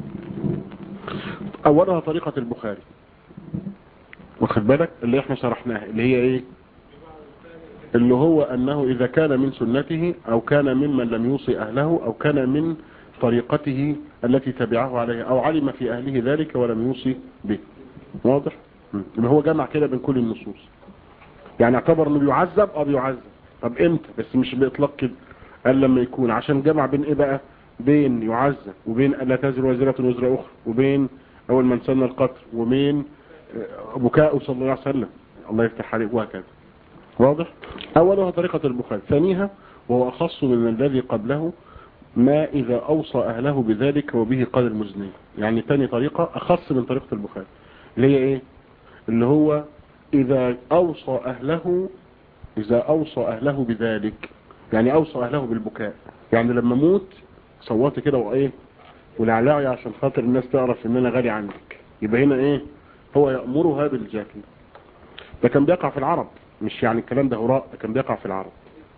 أولها طريقة البخاري واخد بالك اللي احنا شرحناها اللي هي ايه اللي هو أنه إذا كان من سنته أو كان ممن لم يوصي أهله أو كان من طريقته التي تبعه عليها أو علم في أهله ذلك ولم يوصي به واضح يبقى هو جمع كده بين كل النصوص يعني اعتبر انه بيعذب اه بيعذب طب امتى بس مش باطلاق كده قال لما يكون عشان جمع بين ايه بقى بين يعذب وبين لا تزر وزرة وزر اخرى وبين اول من سن القتل وبين بكاء صلى الله عليه وسلم الله يفتح عليك وهكذا واضح اولها طريقة البخاري ثانيها وهو اخص من الذي قبله ما اذا اوصى اهله بذلك وبه قال المزني يعني ثاني طريقة اخص من طريقة البخاري اللي هي ايه اللي هو إذا أوصى أهله إذا أوصى أهله بذلك يعني أوصى أهله بالبكاء يعني لما موت صوتي كده وإيه ولعلعي عشان خاطر الناس تعرف إن أنا غالي عنك يبقى هنا إيه هو يأمرها بالجاكي ده كان بيقع في العرب مش يعني الكلام ده هراء ده كان بيقع في العرب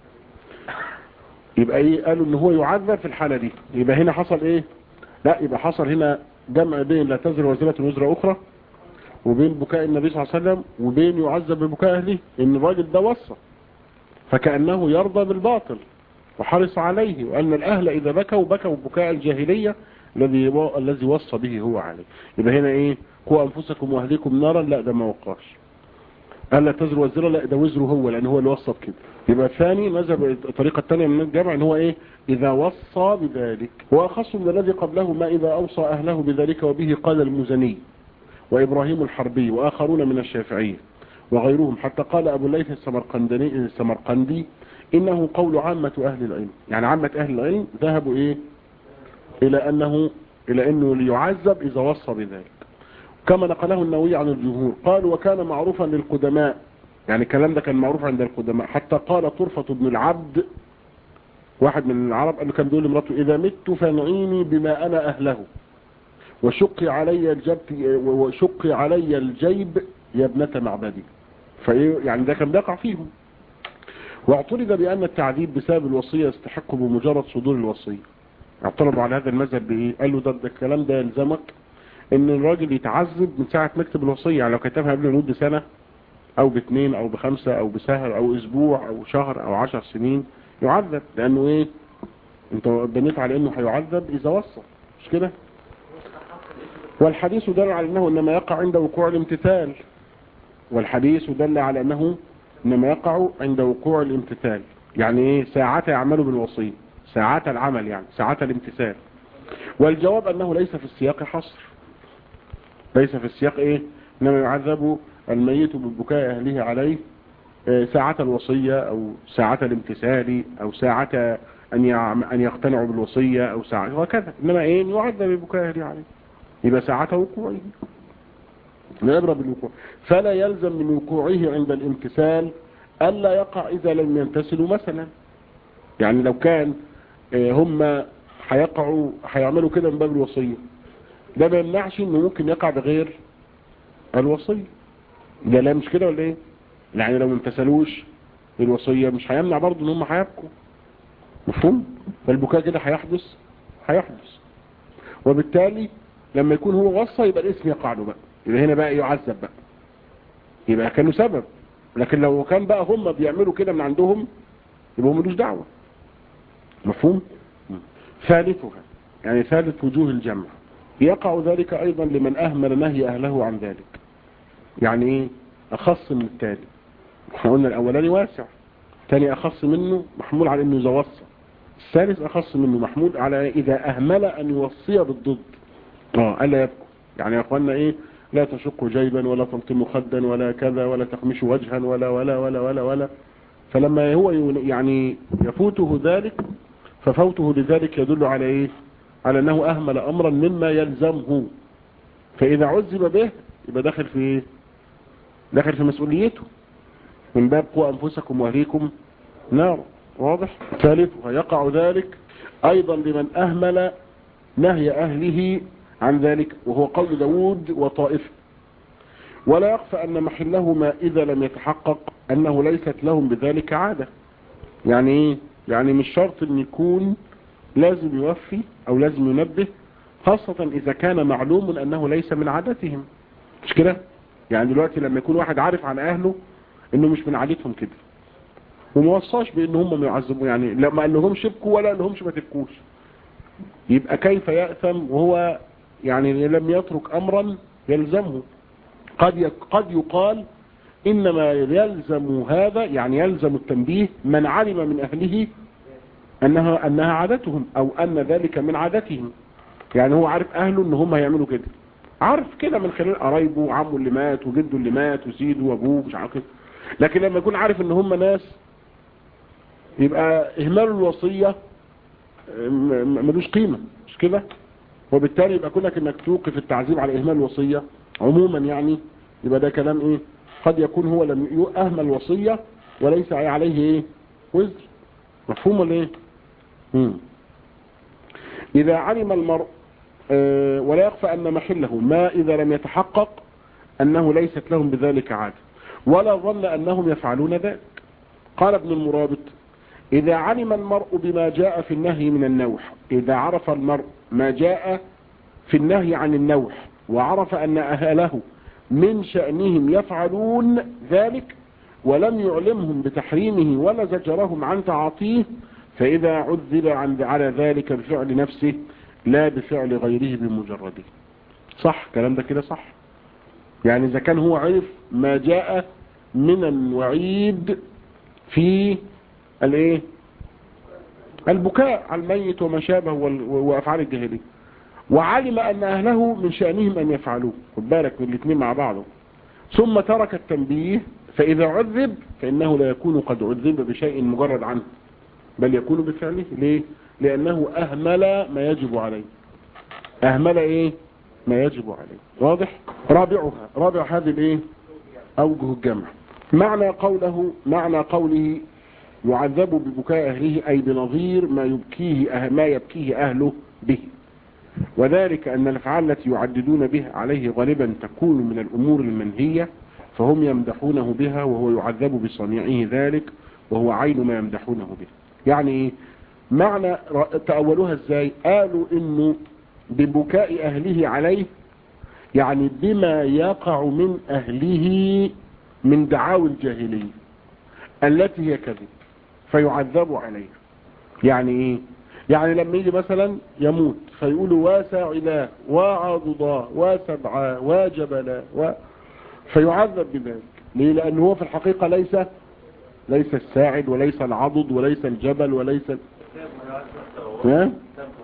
يبقى إيه قالوا إن هو يعذب في الحالة دي يبقى هنا حصل إيه لا يبقى حصل هنا جمع بين لا تزر وزرة وزر أخرى وبين بكاء النبي صلى الله عليه وسلم وبين يعذب ببكاء أهله إن الراجل ده وصى فكأنه يرضى بالباطل وحرص عليه وأن الأهل إذا بكوا بكوا بكاء الجاهلية الذي الذي وصى به هو عليه يبقى هنا إيه قوا أنفسكم وأهليكم نارا لا ده ما وقاش قال لا تزر وزر لا ده وزره هو لأن هو اللي وصى بكده يبقى الثاني مذهب الطريقة الثانية من الجمع إن هو إيه إذا وصى بذلك وأخص من الذي قبله ما إذا أوصى أهله بذلك وبه قال المزني وإبراهيم الحربي وآخرون من الشافعية وغيرهم حتى قال أبو الليث السمرقندي, السمرقندي إنه قول عامة أهل العلم يعني عامة أهل العلم ذهبوا إيه إلى أنه إلى أنه ليعذب إذا وصى بذلك كما نقله النووي عن الجمهور قال وكان معروفا للقدماء يعني الكلام ده كان معروف عند القدماء حتى قال طرفة بن العبد واحد من العرب قال له كان بيقول لمراته إذا مت فانعيني بما أنا أهله وشق علي الجب وشق علي الجيب يا ابنة معبدي فايه يعني ده كان بيقع فيهم واعترض بأن التعذيب بسبب الوصية يستحق بمجرد صدور الوصية اعترضوا على هذا المذهب بايه قالوا ده, ده الكلام ده يلزمك ان الراجل يتعذب من ساعة ما يكتب الوصية يعني لو كتبها قبل مدة سنة او باثنين او بخمسة او بسهر او اسبوع او شهر او عشر سنين يعذب لانه ايه انت بنيت على انه هيعذب اذا وصى مش كده والحديث دل على انه انما يقع عند وقوع الامتثال والحديث دل على انه انما يقع عند وقوع الامتثال يعني ايه ساعات يعمل بالوصية ساعات العمل يعني ساعات الامتثال والجواب انه ليس في السياق حصر ليس في السياق ايه انما يعذب الميت ببكاء اهله عليه ساعة الوصية او ساعة الامتثال او ساعة ان ان يقتنعوا بالوصية او ساعة وكذا انما ايه يعذب ببكاء اهله عليه يبقى ساعة وقوعه العبرة بالوقوع فلا يلزم من وقوعه عند الامتثال ألا يقع إذا لم يمتثلوا مثلا يعني لو كان هم هيقعوا هيعملوا كده من باب الوصية ده ما يمنعش انه ممكن يقع بغير الوصية ده لا مش كده ولا ايه يعني لو ما امتثلوش الوصية مش هيمنع برضه ان هم هيبكوا مفهوم فالبكاء كده هيحدث هيحدث وبالتالي لما يكون هو وصى يبقى الاسم يقع له بقى يبقى هنا بقى يعذب بقى يبقى كانوا سبب لكن لو كان بقى هم بيعملوا كده من عندهم يبقى ملوش دعوة مفهوم ثالثها يعني ثالث وجوه الجمع يقع ذلك ايضا لمن اهمل نهي اهله عن ذلك يعني ايه اخص من التالي احنا قلنا الاولاني واسع الثاني اخص منه محمول على انه اذا وصى الثالث اخص منه محمول على اذا اهمل ان يوصي بالضد اه الا يبكوا يعني يا اخوانا ايه لا تشق جيبا ولا تلطم خدا ولا كذا ولا تخمش وجها ولا ولا ولا ولا ولا فلما هو يعني يفوته ذلك ففوته لذلك يدل على ايه على انه اهمل امرا مما يلزمه فاذا عذب به يبقى داخل في ايه داخل في مسؤوليته من باب قوا انفسكم واهليكم نار واضح ثالثها يقع ذلك ايضا لمن اهمل نهي اهله عن ذلك وهو قول داود وطائفه ولا يخفى أن محلهما إذا لم يتحقق أنه ليست لهم بذلك عادة يعني إيه؟ يعني مش شرط أن يكون لازم يوفي أو لازم ينبه خاصة إذا كان معلوم أنه ليس من عادتهم مش كده يعني دلوقتي لما يكون واحد عارف عن أهله أنه مش من عادتهم كده وما وصاش بأن هم يعذبوا يعني لا ما قال لهمش ابكوا ولا قال لهمش ما تبكوش يبقى كيف يأثم وهو يعني لم يترك أمرا يلزمه قد قد يقال إنما يلزم هذا يعني يلزم التنبيه من علم من أهله أنها, أنها عادتهم أو أن ذلك من عادتهم يعني هو عارف أهله أن هم هيعملوا كده عارف كده من خلال قرايبه وعمه اللي مات وجده اللي مات وسيده وابوه مش عارف كده لكن لما يكون عارف ان هم ناس يبقى اهمال الوصية ملوش قيمة مش كده وبالتالي يبقى كونك انك توقف التعذيب على اهمال الوصية عموما يعني يبقى ده كلام ايه قد يكون هو لم اهمل الوصية وليس عليه ايه وزر مفهوم ولا ايه مم. اذا علم المرء اه ولا يخفى ان محله ما اذا لم يتحقق انه ليست لهم بذلك عادة ولا ظن انهم يفعلون ذلك قال ابن المرابط إذا علم المرء بما جاء في النهي من النوح إذا عرف المرء ما جاء في النهي عن النوح وعرف أن أهله من شأنهم يفعلون ذلك ولم يعلمهم بتحريمه ولا زجرهم عن تعاطيه فإذا عذب عن على ذلك بفعل نفسه لا بفعل غيره بمجرده صح كلام ده كده صح يعني إذا كان هو عرف ما جاء من الوعيد في الايه البكاء على الميت وما شابه وافعال الجاهليه وعلم ان اهله من شانهم ان يفعلوه خد بالك من الاثنين مع بعض ثم ترك التنبيه فاذا عذب فانه لا يكون قد عذب بشيء مجرد عنه بل يكون بفعله ليه لانه اهمل ما يجب عليه اهمل ايه ما يجب عليه واضح رابعها رابع هذه الايه اوجه الجمع معنى قوله معنى قوله يعذب ببكاء أهله أي بنظير ما يبكيه أه ما يبكيه أهله به وذلك أن الأفعال التي يعددون بها عليه غالبا تكون من الأمور المنهية فهم يمدحونه بها وهو يعذب بصنيعه ذلك وهو عين ما يمدحونه به يعني معنى تأولوها ازاي قالوا انه ببكاء اهله عليه يعني بما يقع من اهله من دعاوى الجاهلية التي هي كذب فيعذب عليها يعني ايه يعني لما يجي مثلا يموت فيقولوا واسعدا وعضدا وسبعا وجبلا و... فيعذب بذلك ليه لأنه هو في الحقيقة ليس ليس الساعد وليس العضد وليس الجبل وليس ها؟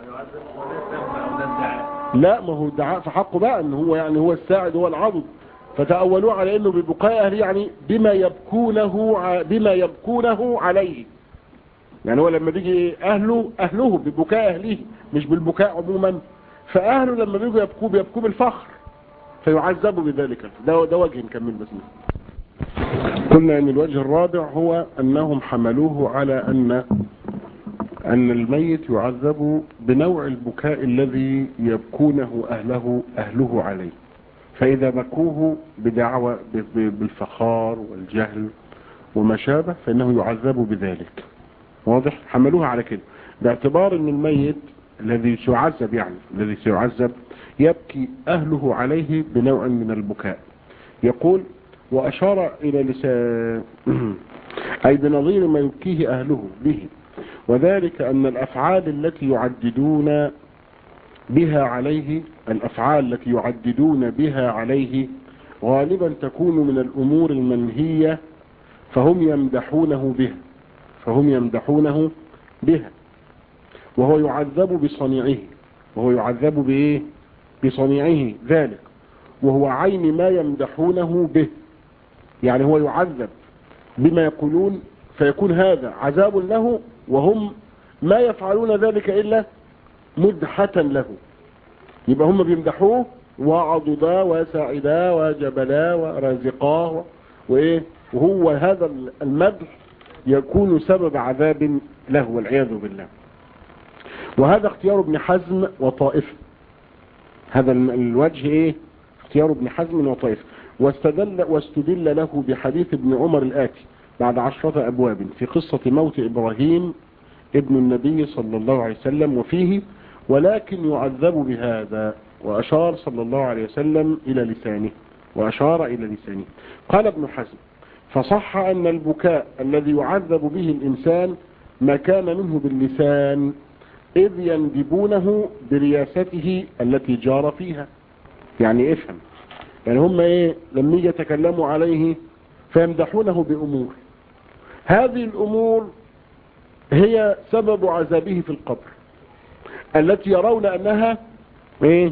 لا ما هو دعاء في حقه بقى ان هو يعني هو الساعد هو العضد فتأولوه على انه ببقاء اهله يعني بما يبكونه ع... بما يبكونه عليه يعني هو لما بيجي اهله اهله ببكاء اهله مش بالبكاء عموما فاهله لما بيجوا يبكوا بيبكوا بالفخر فيعذبوا بذلك ده ده وجه نكمل بس قلنا ان الوجه الرابع هو انهم حملوه على ان ان الميت يعذب بنوع البكاء الذي يبكونه اهله اهله عليه فاذا بكوه بدعوى بالفخار والجهل وما شابه فانه يعذب بذلك واضح حملوها على كده باعتبار ان الميت الذي سيعذب يعني الذي سيعذب يبكي اهله عليه بنوع من البكاء يقول واشار الى لسان اي بنظير ما يبكيه اهله به وذلك ان الافعال التي يعددون بها عليه الافعال التي يعددون بها عليه غالبا تكون من الامور المنهية فهم يمدحونه بها فهم يمدحونه بها وهو يعذب بصنيعه وهو يعذب بايه بصنيعه ذلك وهو عين ما يمدحونه به يعني هو يعذب بما يقولون فيكون هذا عذاب له وهم ما يفعلون ذلك إلا مدحة له يبقى هم بيمدحوه وعضدا وساعدا وجبلا ورازقاه وإيه وهو هذا المدح يكون سبب عذاب له والعياذ بالله وهذا اختيار ابن حزم وطائفه هذا الوجه ايه اختيار ابن حزم وطائفه واستدل, واستدل له بحديث ابن عمر الآتي بعد عشرة أبواب في قصة موت إبراهيم ابن النبي صلى الله عليه وسلم وفيه ولكن يعذب بهذا وأشار صلى الله عليه وسلم إلى لسانه وأشار إلى لسانه قال ابن حزم فصح أن البكاء الذي يعذب به الإنسان ما كان منه باللسان إذ يندبونه برياسته التي جار فيها يعني افهم يعني هم ايه لما يجي يتكلموا عليه فيمدحونه بأمور هذه الأمور هي سبب عذابه في القبر التي يرون أنها ايه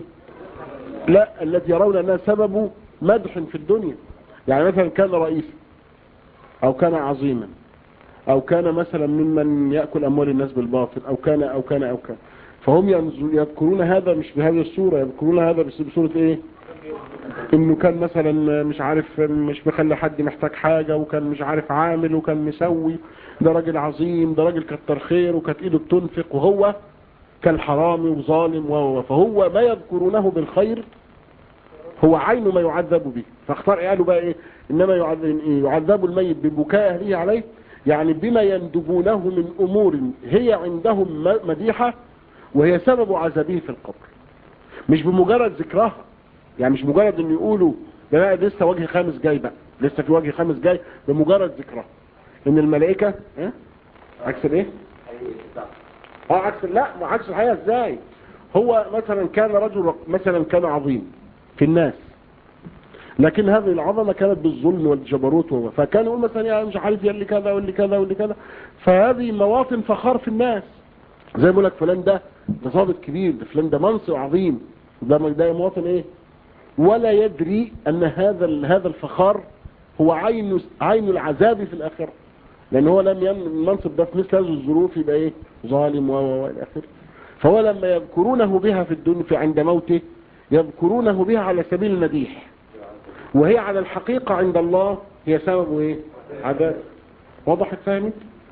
لا التي يرون أنها سبب مدح في الدنيا يعني مثلا كان رئيسا أو كان عظيما أو كان مثلا ممن يأكل أموال الناس بالباطل أو كان أو كان أو كان فهم يذكرون هذا مش بهذه الصورة يذكرون هذا بصورة ايه انه كان مثلا مش عارف مش مخلي حد محتاج حاجة وكان مش عارف عامل وكان مسوي ده راجل عظيم ده راجل كتر خير وكانت ايده بتنفق وهو كان حرامي وظالم و فهو ما يذكرونه بالخير هو عين ما يعذب به فاختار قالوا بقى ايه انما يعذب, يعذب الميت ببكاء اهله عليه يعني بما يندبونه من امور هي عندهم مديحة وهي سبب عذابه في القبر مش بمجرد ذكرها يعني مش مجرد ان يقولوا ده بقى لسه وجه خامس جاي بقى لسه في وجه خامس جاي بمجرد ذكرها ان الملائكة اه عكس الايه اه عكس لا ما عكس الحقيقة ازاي هو مثلا كان رجل مثلا كان عظيم في الناس لكن هذه العظمة كانت بالظلم والجبروت فكان يقول مثلا يعني مش عارف يلي كذا واللي كذا واللي كذا فهذه مواطن فخار في الناس زي ما بقول لك فلان ده ده ضابط كبير ده فلان ده منصب عظيم ده ده مواطن ايه ولا يدري ان هذا هذا الفخار هو عين عين العذاب في الاخره لان هو لم المنصب ده في مثل هذه الظروف يبقى ايه ظالم و الى اخره فهو لما يذكرونه بها في الدنيا في عند موته يذكرونه بها على سبيل المديح وهي على الحقيقة عند الله هي سبب ايه عذاب وضحت فهمت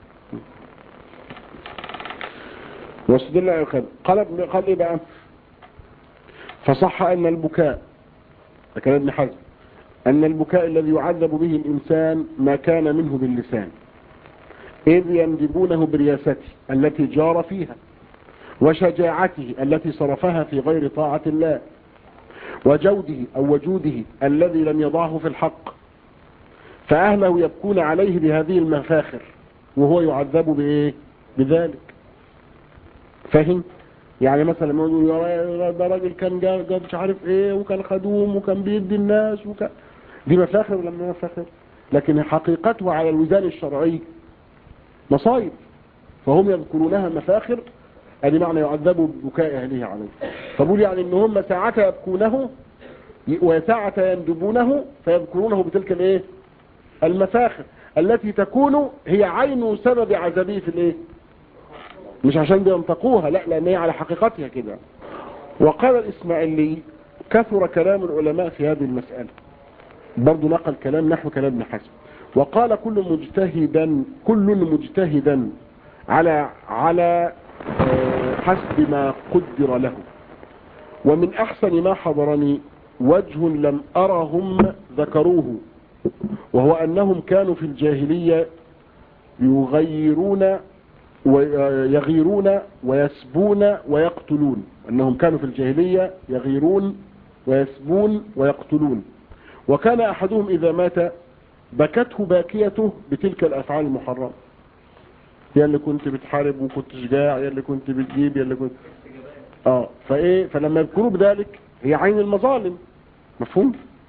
واستدل قال قال ايه بقى فصح ان البكاء ده كلام ابن حزم أن البكاء الذي يعذب به الإنسان ما كان منه باللسان إذ يندبونه برياسته التي جار فيها وشجاعته التي صرفها في غير طاعة الله وجوده أو وجوده الذي لم يضعه في الحق فأهله يبكون عليه بهذه المفاخر وهو يعذب بإيه بذلك فهم يعني مثلا لما يقولوا يا ده راجل كان جا مش عارف ايه وكان خدوم وكان بيدي الناس وكان دي مفاخر ولا ما مفاخر لكن حقيقتها على الوزان الشرعي مصايب فهم يذكرونها مفاخر ادي معنى يعذبوا ببكاء اهله عليه فبقول يعني ان هم ساعة يبكونه وساعة يندبونه فيذكرونه بتلك الايه المفاخر التي تكون هي عين سبب عذابه في الايه مش عشان بينطقوها لا لان هي على حقيقتها كده وقال الاسماعيلي كثر كلام العلماء في هذه المسألة برضو نقل كلام نحو كلام ابن حزم وقال كل مجتهدا كل مجتهدا على على حسب ما قدر له ومن احسن ما حضرني وجه لم ارهم ذكروه وهو انهم كانوا في الجاهلية يغيرون ويغيرون ويسبون ويقتلون انهم كانوا في الجاهلية يغيرون ويسبون ويقتلون وكان احدهم اذا مات بكته باكيته بتلك الافعال المحرمة يا اللي كنت بتحارب وكنت شجاع يا اللي كنت بتجيب يا اللي كنت اه فايه فلما يذكروا بذلك هي عين المظالم مفهوم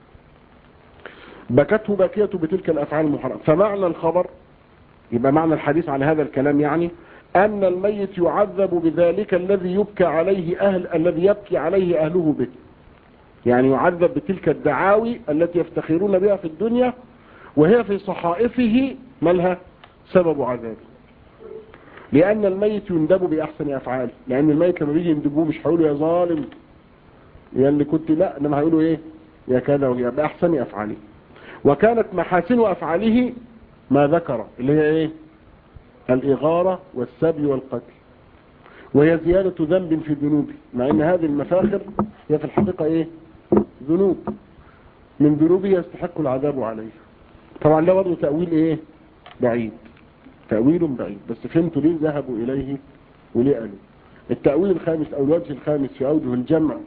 بكته باكيته بتلك الافعال المحرمة فمعنى الخبر يبقى معنى الحديث على هذا الكلام يعني ان الميت يعذب بذلك الذي يبكى عليه اهل الذي يبكي عليه اهله به يعني يعذب بتلك الدعاوي التي يفتخرون بها في الدنيا وهي في صحائفه مالها سبب عذابه لأن الميت يندب بأحسن أفعاله لأن الميت لما بيجي يندبوه مش هيقولوا يا ظالم يا اللي كنت لا إنما هيقولوا إيه يا كذا ويا بأحسن أفعاله وكانت محاسن أفعاله ما ذكر اللي هي إيه الإغارة والسبي والقتل وهي زيادة ذنب في ذنوبه مع أن هذه المفاخر هي في الحقيقة إيه ذنوب من ذنوبه يستحق العذاب عليه طبعا ده برضه تأويل إيه بعيد تأويل بعيد بس فهمتوا ليه ذهبوا إليه وليه قالوا التأويل الخامس أو الوجه الخامس في أوجه الجمع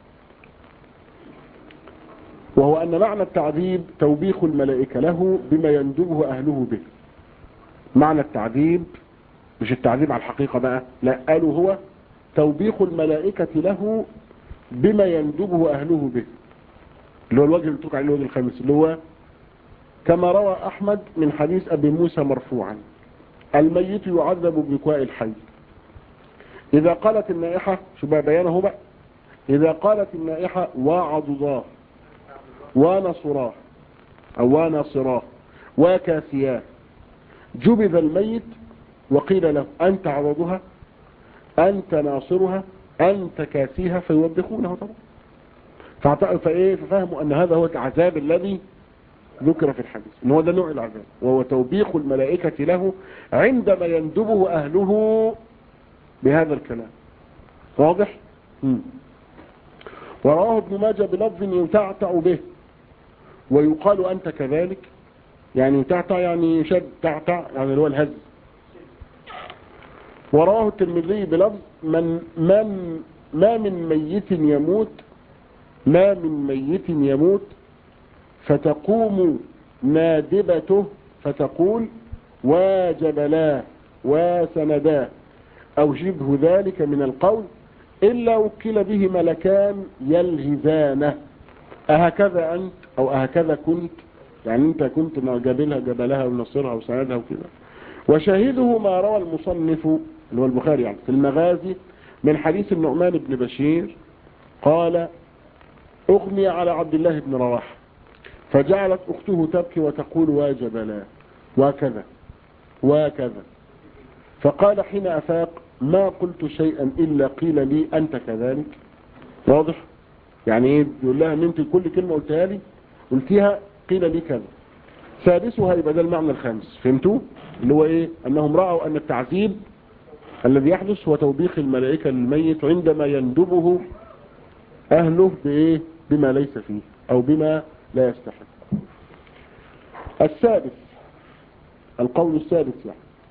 وهو أن معنى التعذيب توبيخ الملائكة له بما يندبه أهله به معنى التعذيب مش التعذيب على الحقيقة بقى لا قالوا هو توبيخ الملائكة له بما يندبه أهله به اللي هو الوجه اللي تقع عليه الوجه الخامس اللي هو كما روى أحمد من حديث أبي موسى مرفوعا الميت يعذب ببكاء الحي إذا قالت النائحة شو بقى بيانه بقى إذا قالت النائحة وعضضاه ونصراه أو ونصراه وكاسياه جبذ الميت وقيل له أنت عضدها أنت ناصرها أنت كاسيها فيوبخونه طبعا فإيه ففهموا أن هذا هو العذاب الذي ذكر في الحديث ان هو ده نوع العذاب وهو توبيخ الملائكة له عندما يندبه أهله بهذا الكلام واضح مم. وراه ابن ماجه بلفظ يتعتع به ويقال أنت كذلك يعني يتعتع يعني يشد تعتع يعني اللي هو الهز وراه الترمذي بلفظ من من ما من ميت يموت ما من ميت يموت فتقوم نادبته فتقول وجبلاه وسنداه أو شبه ذلك من القول إلا وكل به ملكان يلهزانه أهكذا أنت أو أهكذا كنت يعني أنت كنت مع جبلها جبلها ونصرها وسندها وكذا وشاهده ما روى المصنف اللي هو البخاري يعني في المغازي من حديث النعمان بن بشير قال أغمي على عبد الله بن رواحه فجعلت أخته تبكي وتقول واجبلا وكذا وكذا فقال حين أفاق ما قلت شيئا إلا قيل لي أنت كذلك واضح يعني ايه يقول لها ان انت كل كلمة قلتها لي قلتيها قيل لي كذا سادسها يبقى ده المعنى الخامس فهمتوا اللي هو ايه انهم رأوا ان التعذيب الذي يحدث هو توبيخ الملائكة للميت عندما يندبه اهله بايه بما ليس فيه او بما لا يستحق السادس القول السادس يعني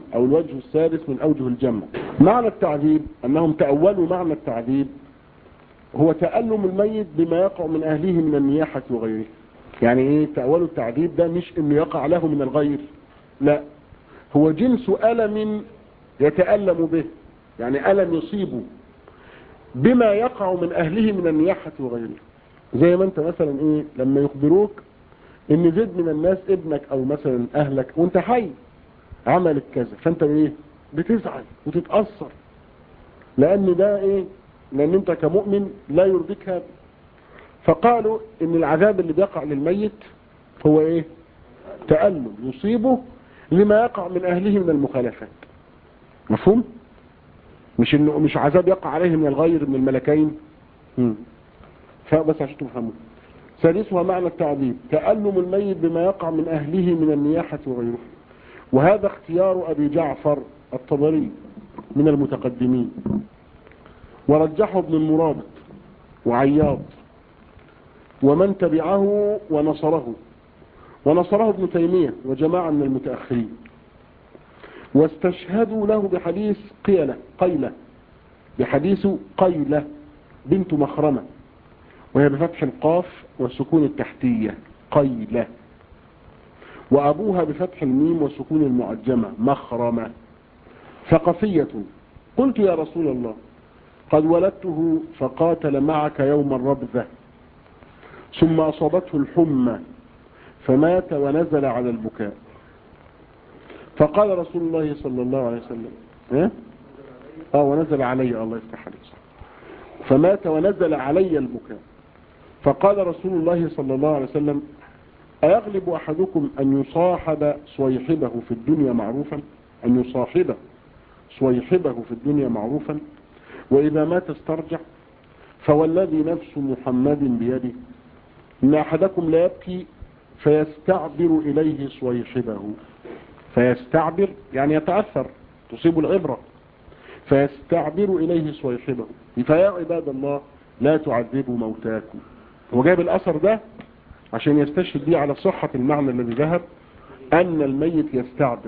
او الوجه السادس من اوجه الجمع معنى التعذيب انهم تأولوا معنى التعذيب هو تألم الميت بما يقع من اهله من النياحة وغيره يعني ايه تأولوا التعذيب ده مش انه يقع له من الغير لا هو جنس ألم يتألم به يعني ألم يصيبه بما يقع من أهله من النياحة وغيره زي ما انت مثلا ايه لما يخبروك ان زيد من الناس ابنك او مثلا اهلك وانت حي عملت كذا فانت ايه بتزعل وتتأثر لان ده ايه لان انت كمؤمن لا يرضيك هذا فقالوا ان العذاب اللي بيقع للميت هو ايه تألم يصيبه لما يقع من اهله من المخالفات مفهوم مش انه مش عذاب يقع عليه من الغير من الملكين مم. فبس عشان تفهموا ثالثها معنى التعذيب تألم الميت بما يقع من أهله من النياحة وغيره وهذا اختيار أبي جعفر الطبري من المتقدمين ورجحه ابن المرابط وعياض ومن تبعه ونصره ونصره ابن تيمية وجماعة من المتأخرين واستشهدوا له بحديث قيلة قيلة بحديث قيلة بنت مخرمة وهي بفتح القاف والسكون التحتية قيلة وأبوها بفتح الميم والسكون المعجمة مخرمة ثقفية قلت يا رسول الله قد ولدته فقاتل معك يوم الربذة ثم أصابته الحمى فمات ونزل على البكاء فقال رسول الله صلى الله عليه وسلم اه, آه ونزل علي الله يفتح عليك فمات ونزل علي البكاء فقال رسول الله صلى الله عليه وسلم أيغلب أحدكم أن يصاحب صيحبه في الدنيا معروفا أن يصاحب صيحبه في الدنيا معروفا وإذا مات استرجع فوالذي نفس محمد بيده إن أحدكم لا يبكي فيستعبر إليه صيحبه فيستعبر يعني يتأثر تصيب العبرة فيستعبر إليه صيحبه فيا عباد الله لا تعذبوا موتاكم هو جايب الأثر ده عشان يستشهد بيه على صحة المعنى الذي ذهب أن الميت يستعبر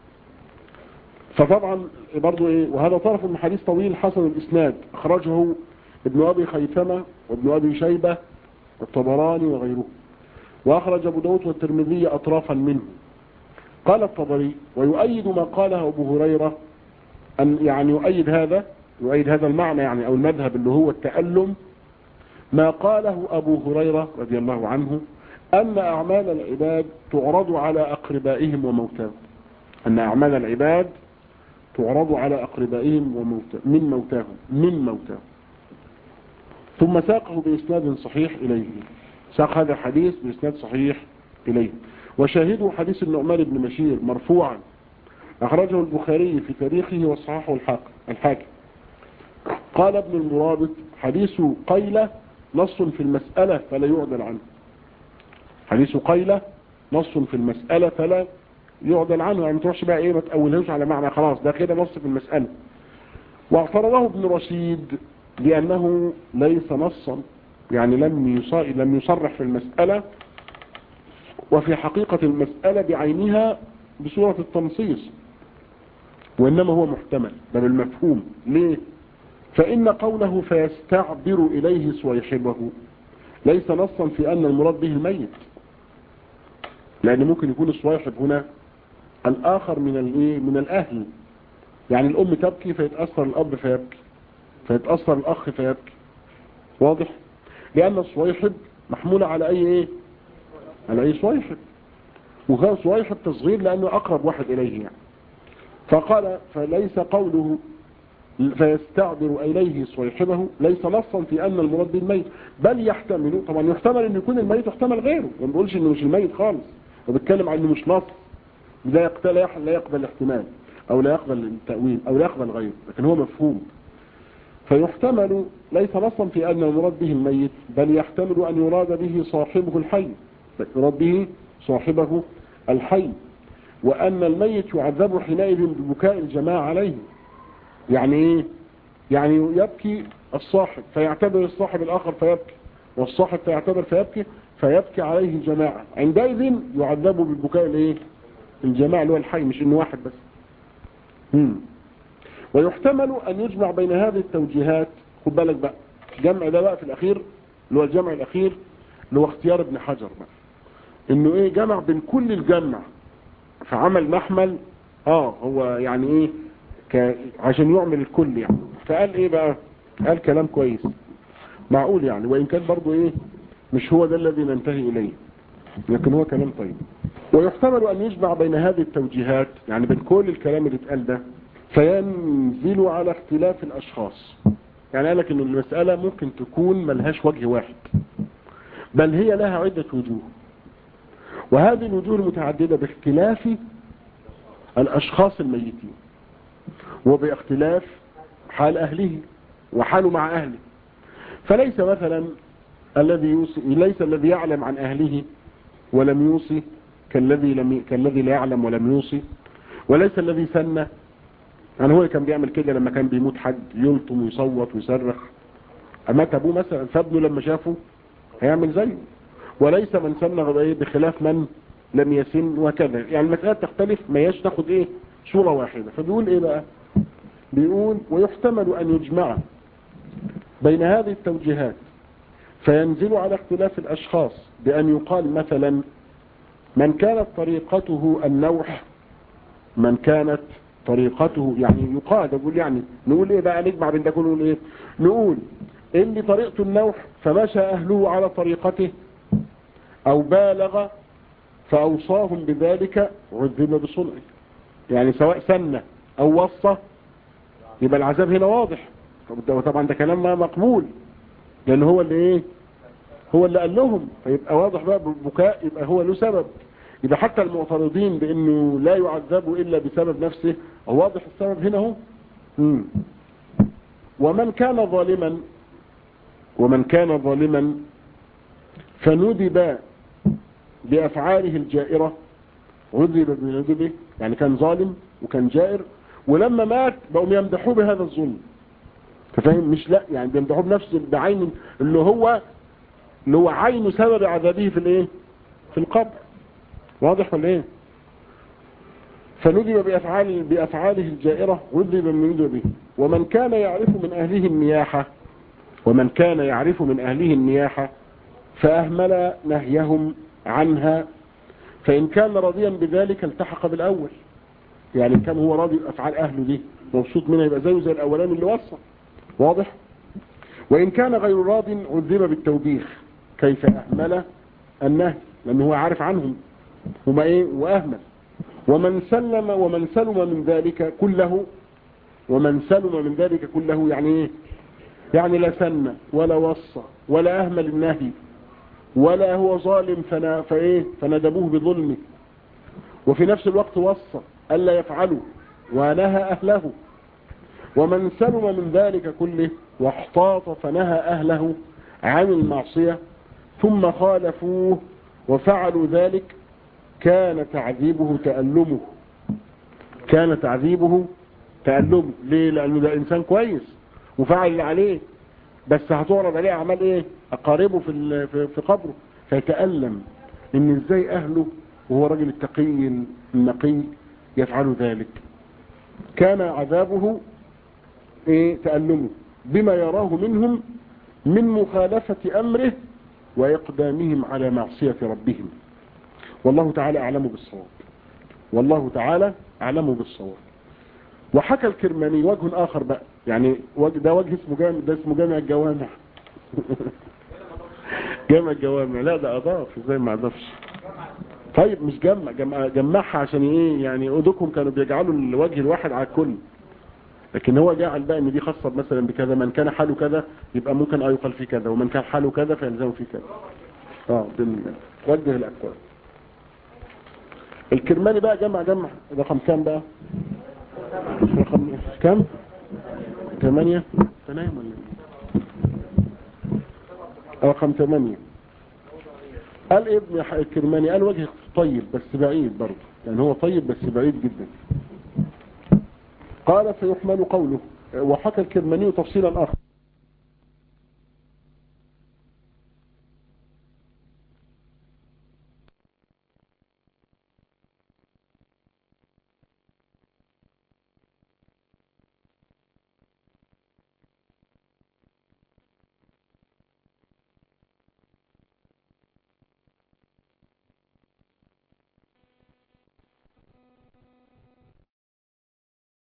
فطبعا برضو إيه وهذا طرف من حديث طويل حسن الإسناد أخرجه ابن أبي خيثمة وابن أبي شيبة والطبراني وغيره وأخرج أبو داود والترمذي أطرافا منه قال الطبري ويؤيد ما قاله أبو هريرة أن يعني يؤيد هذا يؤيد هذا المعنى يعني أو المذهب اللي هو التألم ما قاله أبو هريرة رضي الله عنه أن أعمال العباد تعرض على أقربائهم وموتاهم أن أعمال العباد تعرض على أقربائهم وموتا من موتاهم من موتاهم ثم ساقه بإسناد صحيح إليه ساق هذا الحديث بإسناد صحيح إليه وشاهده حديث النعمان بن بشير مرفوعا أخرجه البخاري في تاريخه وصححه الحاكم قال ابن المرابط حديث قيلة نص في المسألة فلا يعدل عنه حديث قيلة نص في المسألة فلا يعدل عنه يعني ما تروحش بقى ايه ما تقولهوش على معنى خلاص ده كده نص في المسألة واعترضه ابن رشيد لأنه ليس نصا يعني لم لم يصرح في المسألة وفي حقيقة المسألة بعينها بصورة التنصيص وإنما هو محتمل ده بالمفهوم ليه فإن قوله فيستعبر إليه صيحبه ليس نصا في أن المراد به الميت لأن ممكن يكون الصيحب هنا الآخر من الايه من الأهل يعني الأم تبكي فيتأثر الأب فيبكي فيتأثر الأخ فيبكي واضح لأن الصويحب محمولة على أي إيه على أي صويحب وكان صويحب تصغير لأنه أقرب واحد إليه يعني فقال فليس قوله فيستعبر إليه صيحبه ليس نصا في أن المراد بالميت بل يحتمل طبعا يحتمل أن يكون الميت يحتمل غيره ما بنقولش أنه مش الميت خالص وبتكلم عن أنه مش نص لا يقبل لا يقبل الاحتمال أو لا يقبل التأويل أو لا يقبل غيره لكن هو مفهوم فيحتمل ليس نصا في أن المراد به الميت بل يحتمل أن يراد به صاحبه الحي يراد به صاحبه الحي وأن الميت يعذب حينئذ ببكاء الجماعة عليه يعني ايه يعني يبكي الصاحب فيعتبر الصاحب الآخر فيبكي والصاحب فيعتبر فيبكي فيبكي عليه الجماعة عندئذ يعذب بالبكاء الايه الجماعة اللي هو الحي مش انه واحد بس مم. ويحتمل أن يجمع بين هذه التوجيهات خد بالك بقى جمع ده بقى في الأخير اللي هو الجمع الأخير اللي هو اختيار ابن حجر بقى إنه إيه جمع بين كل الجمع فعمل محمل آه هو يعني إيه ك... عشان يعمل الكل يعني فقال إيه بقى قال كلام كويس معقول يعني وإن كان برضو إيه مش هو ده الذي ننتهي إليه لكن هو كلام طيب ويحتمل أن يجمع بين هذه التوجيهات يعني بين كل الكلام اللي اتقال ده فينزل على اختلاف الأشخاص يعني قال لك أن المسألة ممكن تكون ملهاش وجه واحد بل هي لها عدة وجوه وهذه الوجوه المتعددة باختلاف الأشخاص الميتين وباختلاف حال أهله وحاله مع أهله فليس مثلا الذي يوصي ليس الذي يعلم عن أهله ولم يوصي كالذي لم كالذي لا يعلم ولم يوصي وليس الذي سنى يعني هو كان بيعمل كده لما كان بيموت حد يلطم ويصوت ويصرخ أمات أبوه مثلا فابنه لما شافه هيعمل زيه وليس من سن بخلاف من لم يسن وكذا يعني المسألة تختلف ما يش تاخد ايه صورة واحدة فبيقول ايه بقى بيقول ويحتمل ان يجمع بين هذه التوجيهات فينزل على اختلاف الاشخاص بان يقال مثلا من كانت طريقته النوح من كانت طريقته يعني يقال نقول يعني نقول ايه بقى نجمع بين ده كله نقول ايه نقول اللي طريقته النوح فمشى اهله على طريقته او بالغ فاوصاهم بذلك عذب بصنعه يعني سواء سنة او وصى يبقى العذاب هنا واضح وطبعا ده كلام ما مقبول لان هو اللي ايه هو اللي قال لهم فيبقى واضح بقى بالبكاء يبقى هو له سبب يبقى حتى المعترضين بانه لا يعذبوا الا بسبب نفسه واضح السبب هنا اهو ومن كان ظالما ومن كان ظالما فندب بافعاله الجائرة عذب بندبه يعني كان ظالم وكان جائر ولما مات بقوا يمدحوه بهذا الظلم تفهم مش لا يعني بيمدحوه بنفس بعين اللي هو اللي هو عين سبب عذابه في الايه في القبر واضح ولا ايه فندب بأفعال بأفعاله الجائرة عذب من ندبه ومن كان يعرف من أهله النياحة ومن كان يعرف من أهله النياحة فأهمل نهيهم عنها فإن كان راضيا بذلك التحق بالأول يعني كان هو راضي بأفعال أهله دي مبسوط منها يبقى زيه زي الأولاني اللي وصى واضح وإن كان غير راض عذب بالتوبيخ كيف أهمل النهي لأنه هو عارف عنهم هما إيه وأهمل ومن سلم ومن سلم من ذلك كله ومن سلم من ذلك كله يعني إيه يعني لا سن ولا وصى ولا أهمل النهي ولا هو ظالم فنا فإيه فندبوه بظلمه وفي نفس الوقت وصى ألا يفعلوا ونهى أهله ومن سلم من ذلك كله واحتاط فنهى أهله عن المعصية ثم خالفوه وفعلوا ذلك كان تعذيبه تألمه كان تعذيبه تألمه ليه لأنه ده إنسان كويس وفعل اللي عليه بس هتعرض عليه أعمال إيه أقاربه في, في قبره فيتألم إن إزاي أهله وهو رجل التقي النقي يفعل ذلك كان عذابه إيه تألمه بما يراه منهم من مخالفة أمره وإقدامهم على معصية ربهم والله تعالى أعلم بالصواب والله تعالى أعلم بالصواب وحكى الكرماني وجه آخر بقى يعني ده وجه اسمه جامع ده اسمه جامع الجوامع جامع الجوامع لا ده أضاف زي ما أضافش طيب مش جمع, جمع جمعها عشان ايه يعني اودكم كانوا بيجعلوا الوجه الواحد على الكل لكن هو جعل بقى ان دي خاصة مثلا بكذا من كان حاله كذا يبقى ممكن اه يقال فيه كذا ومن كان حاله كذا فيلزمه فيه كذا اه وجه الاكوان الكرماني بقى جمع جمع رقم كام بقى رقم كام ثمانية تنايم ولا رقم ثمانية قال ابن الكرماني قال وجه طيب بس بعيد برضه يعني هو طيب بس بعيد جدا قال فيحمل قوله وحكى الكرماني تفصيلا آخر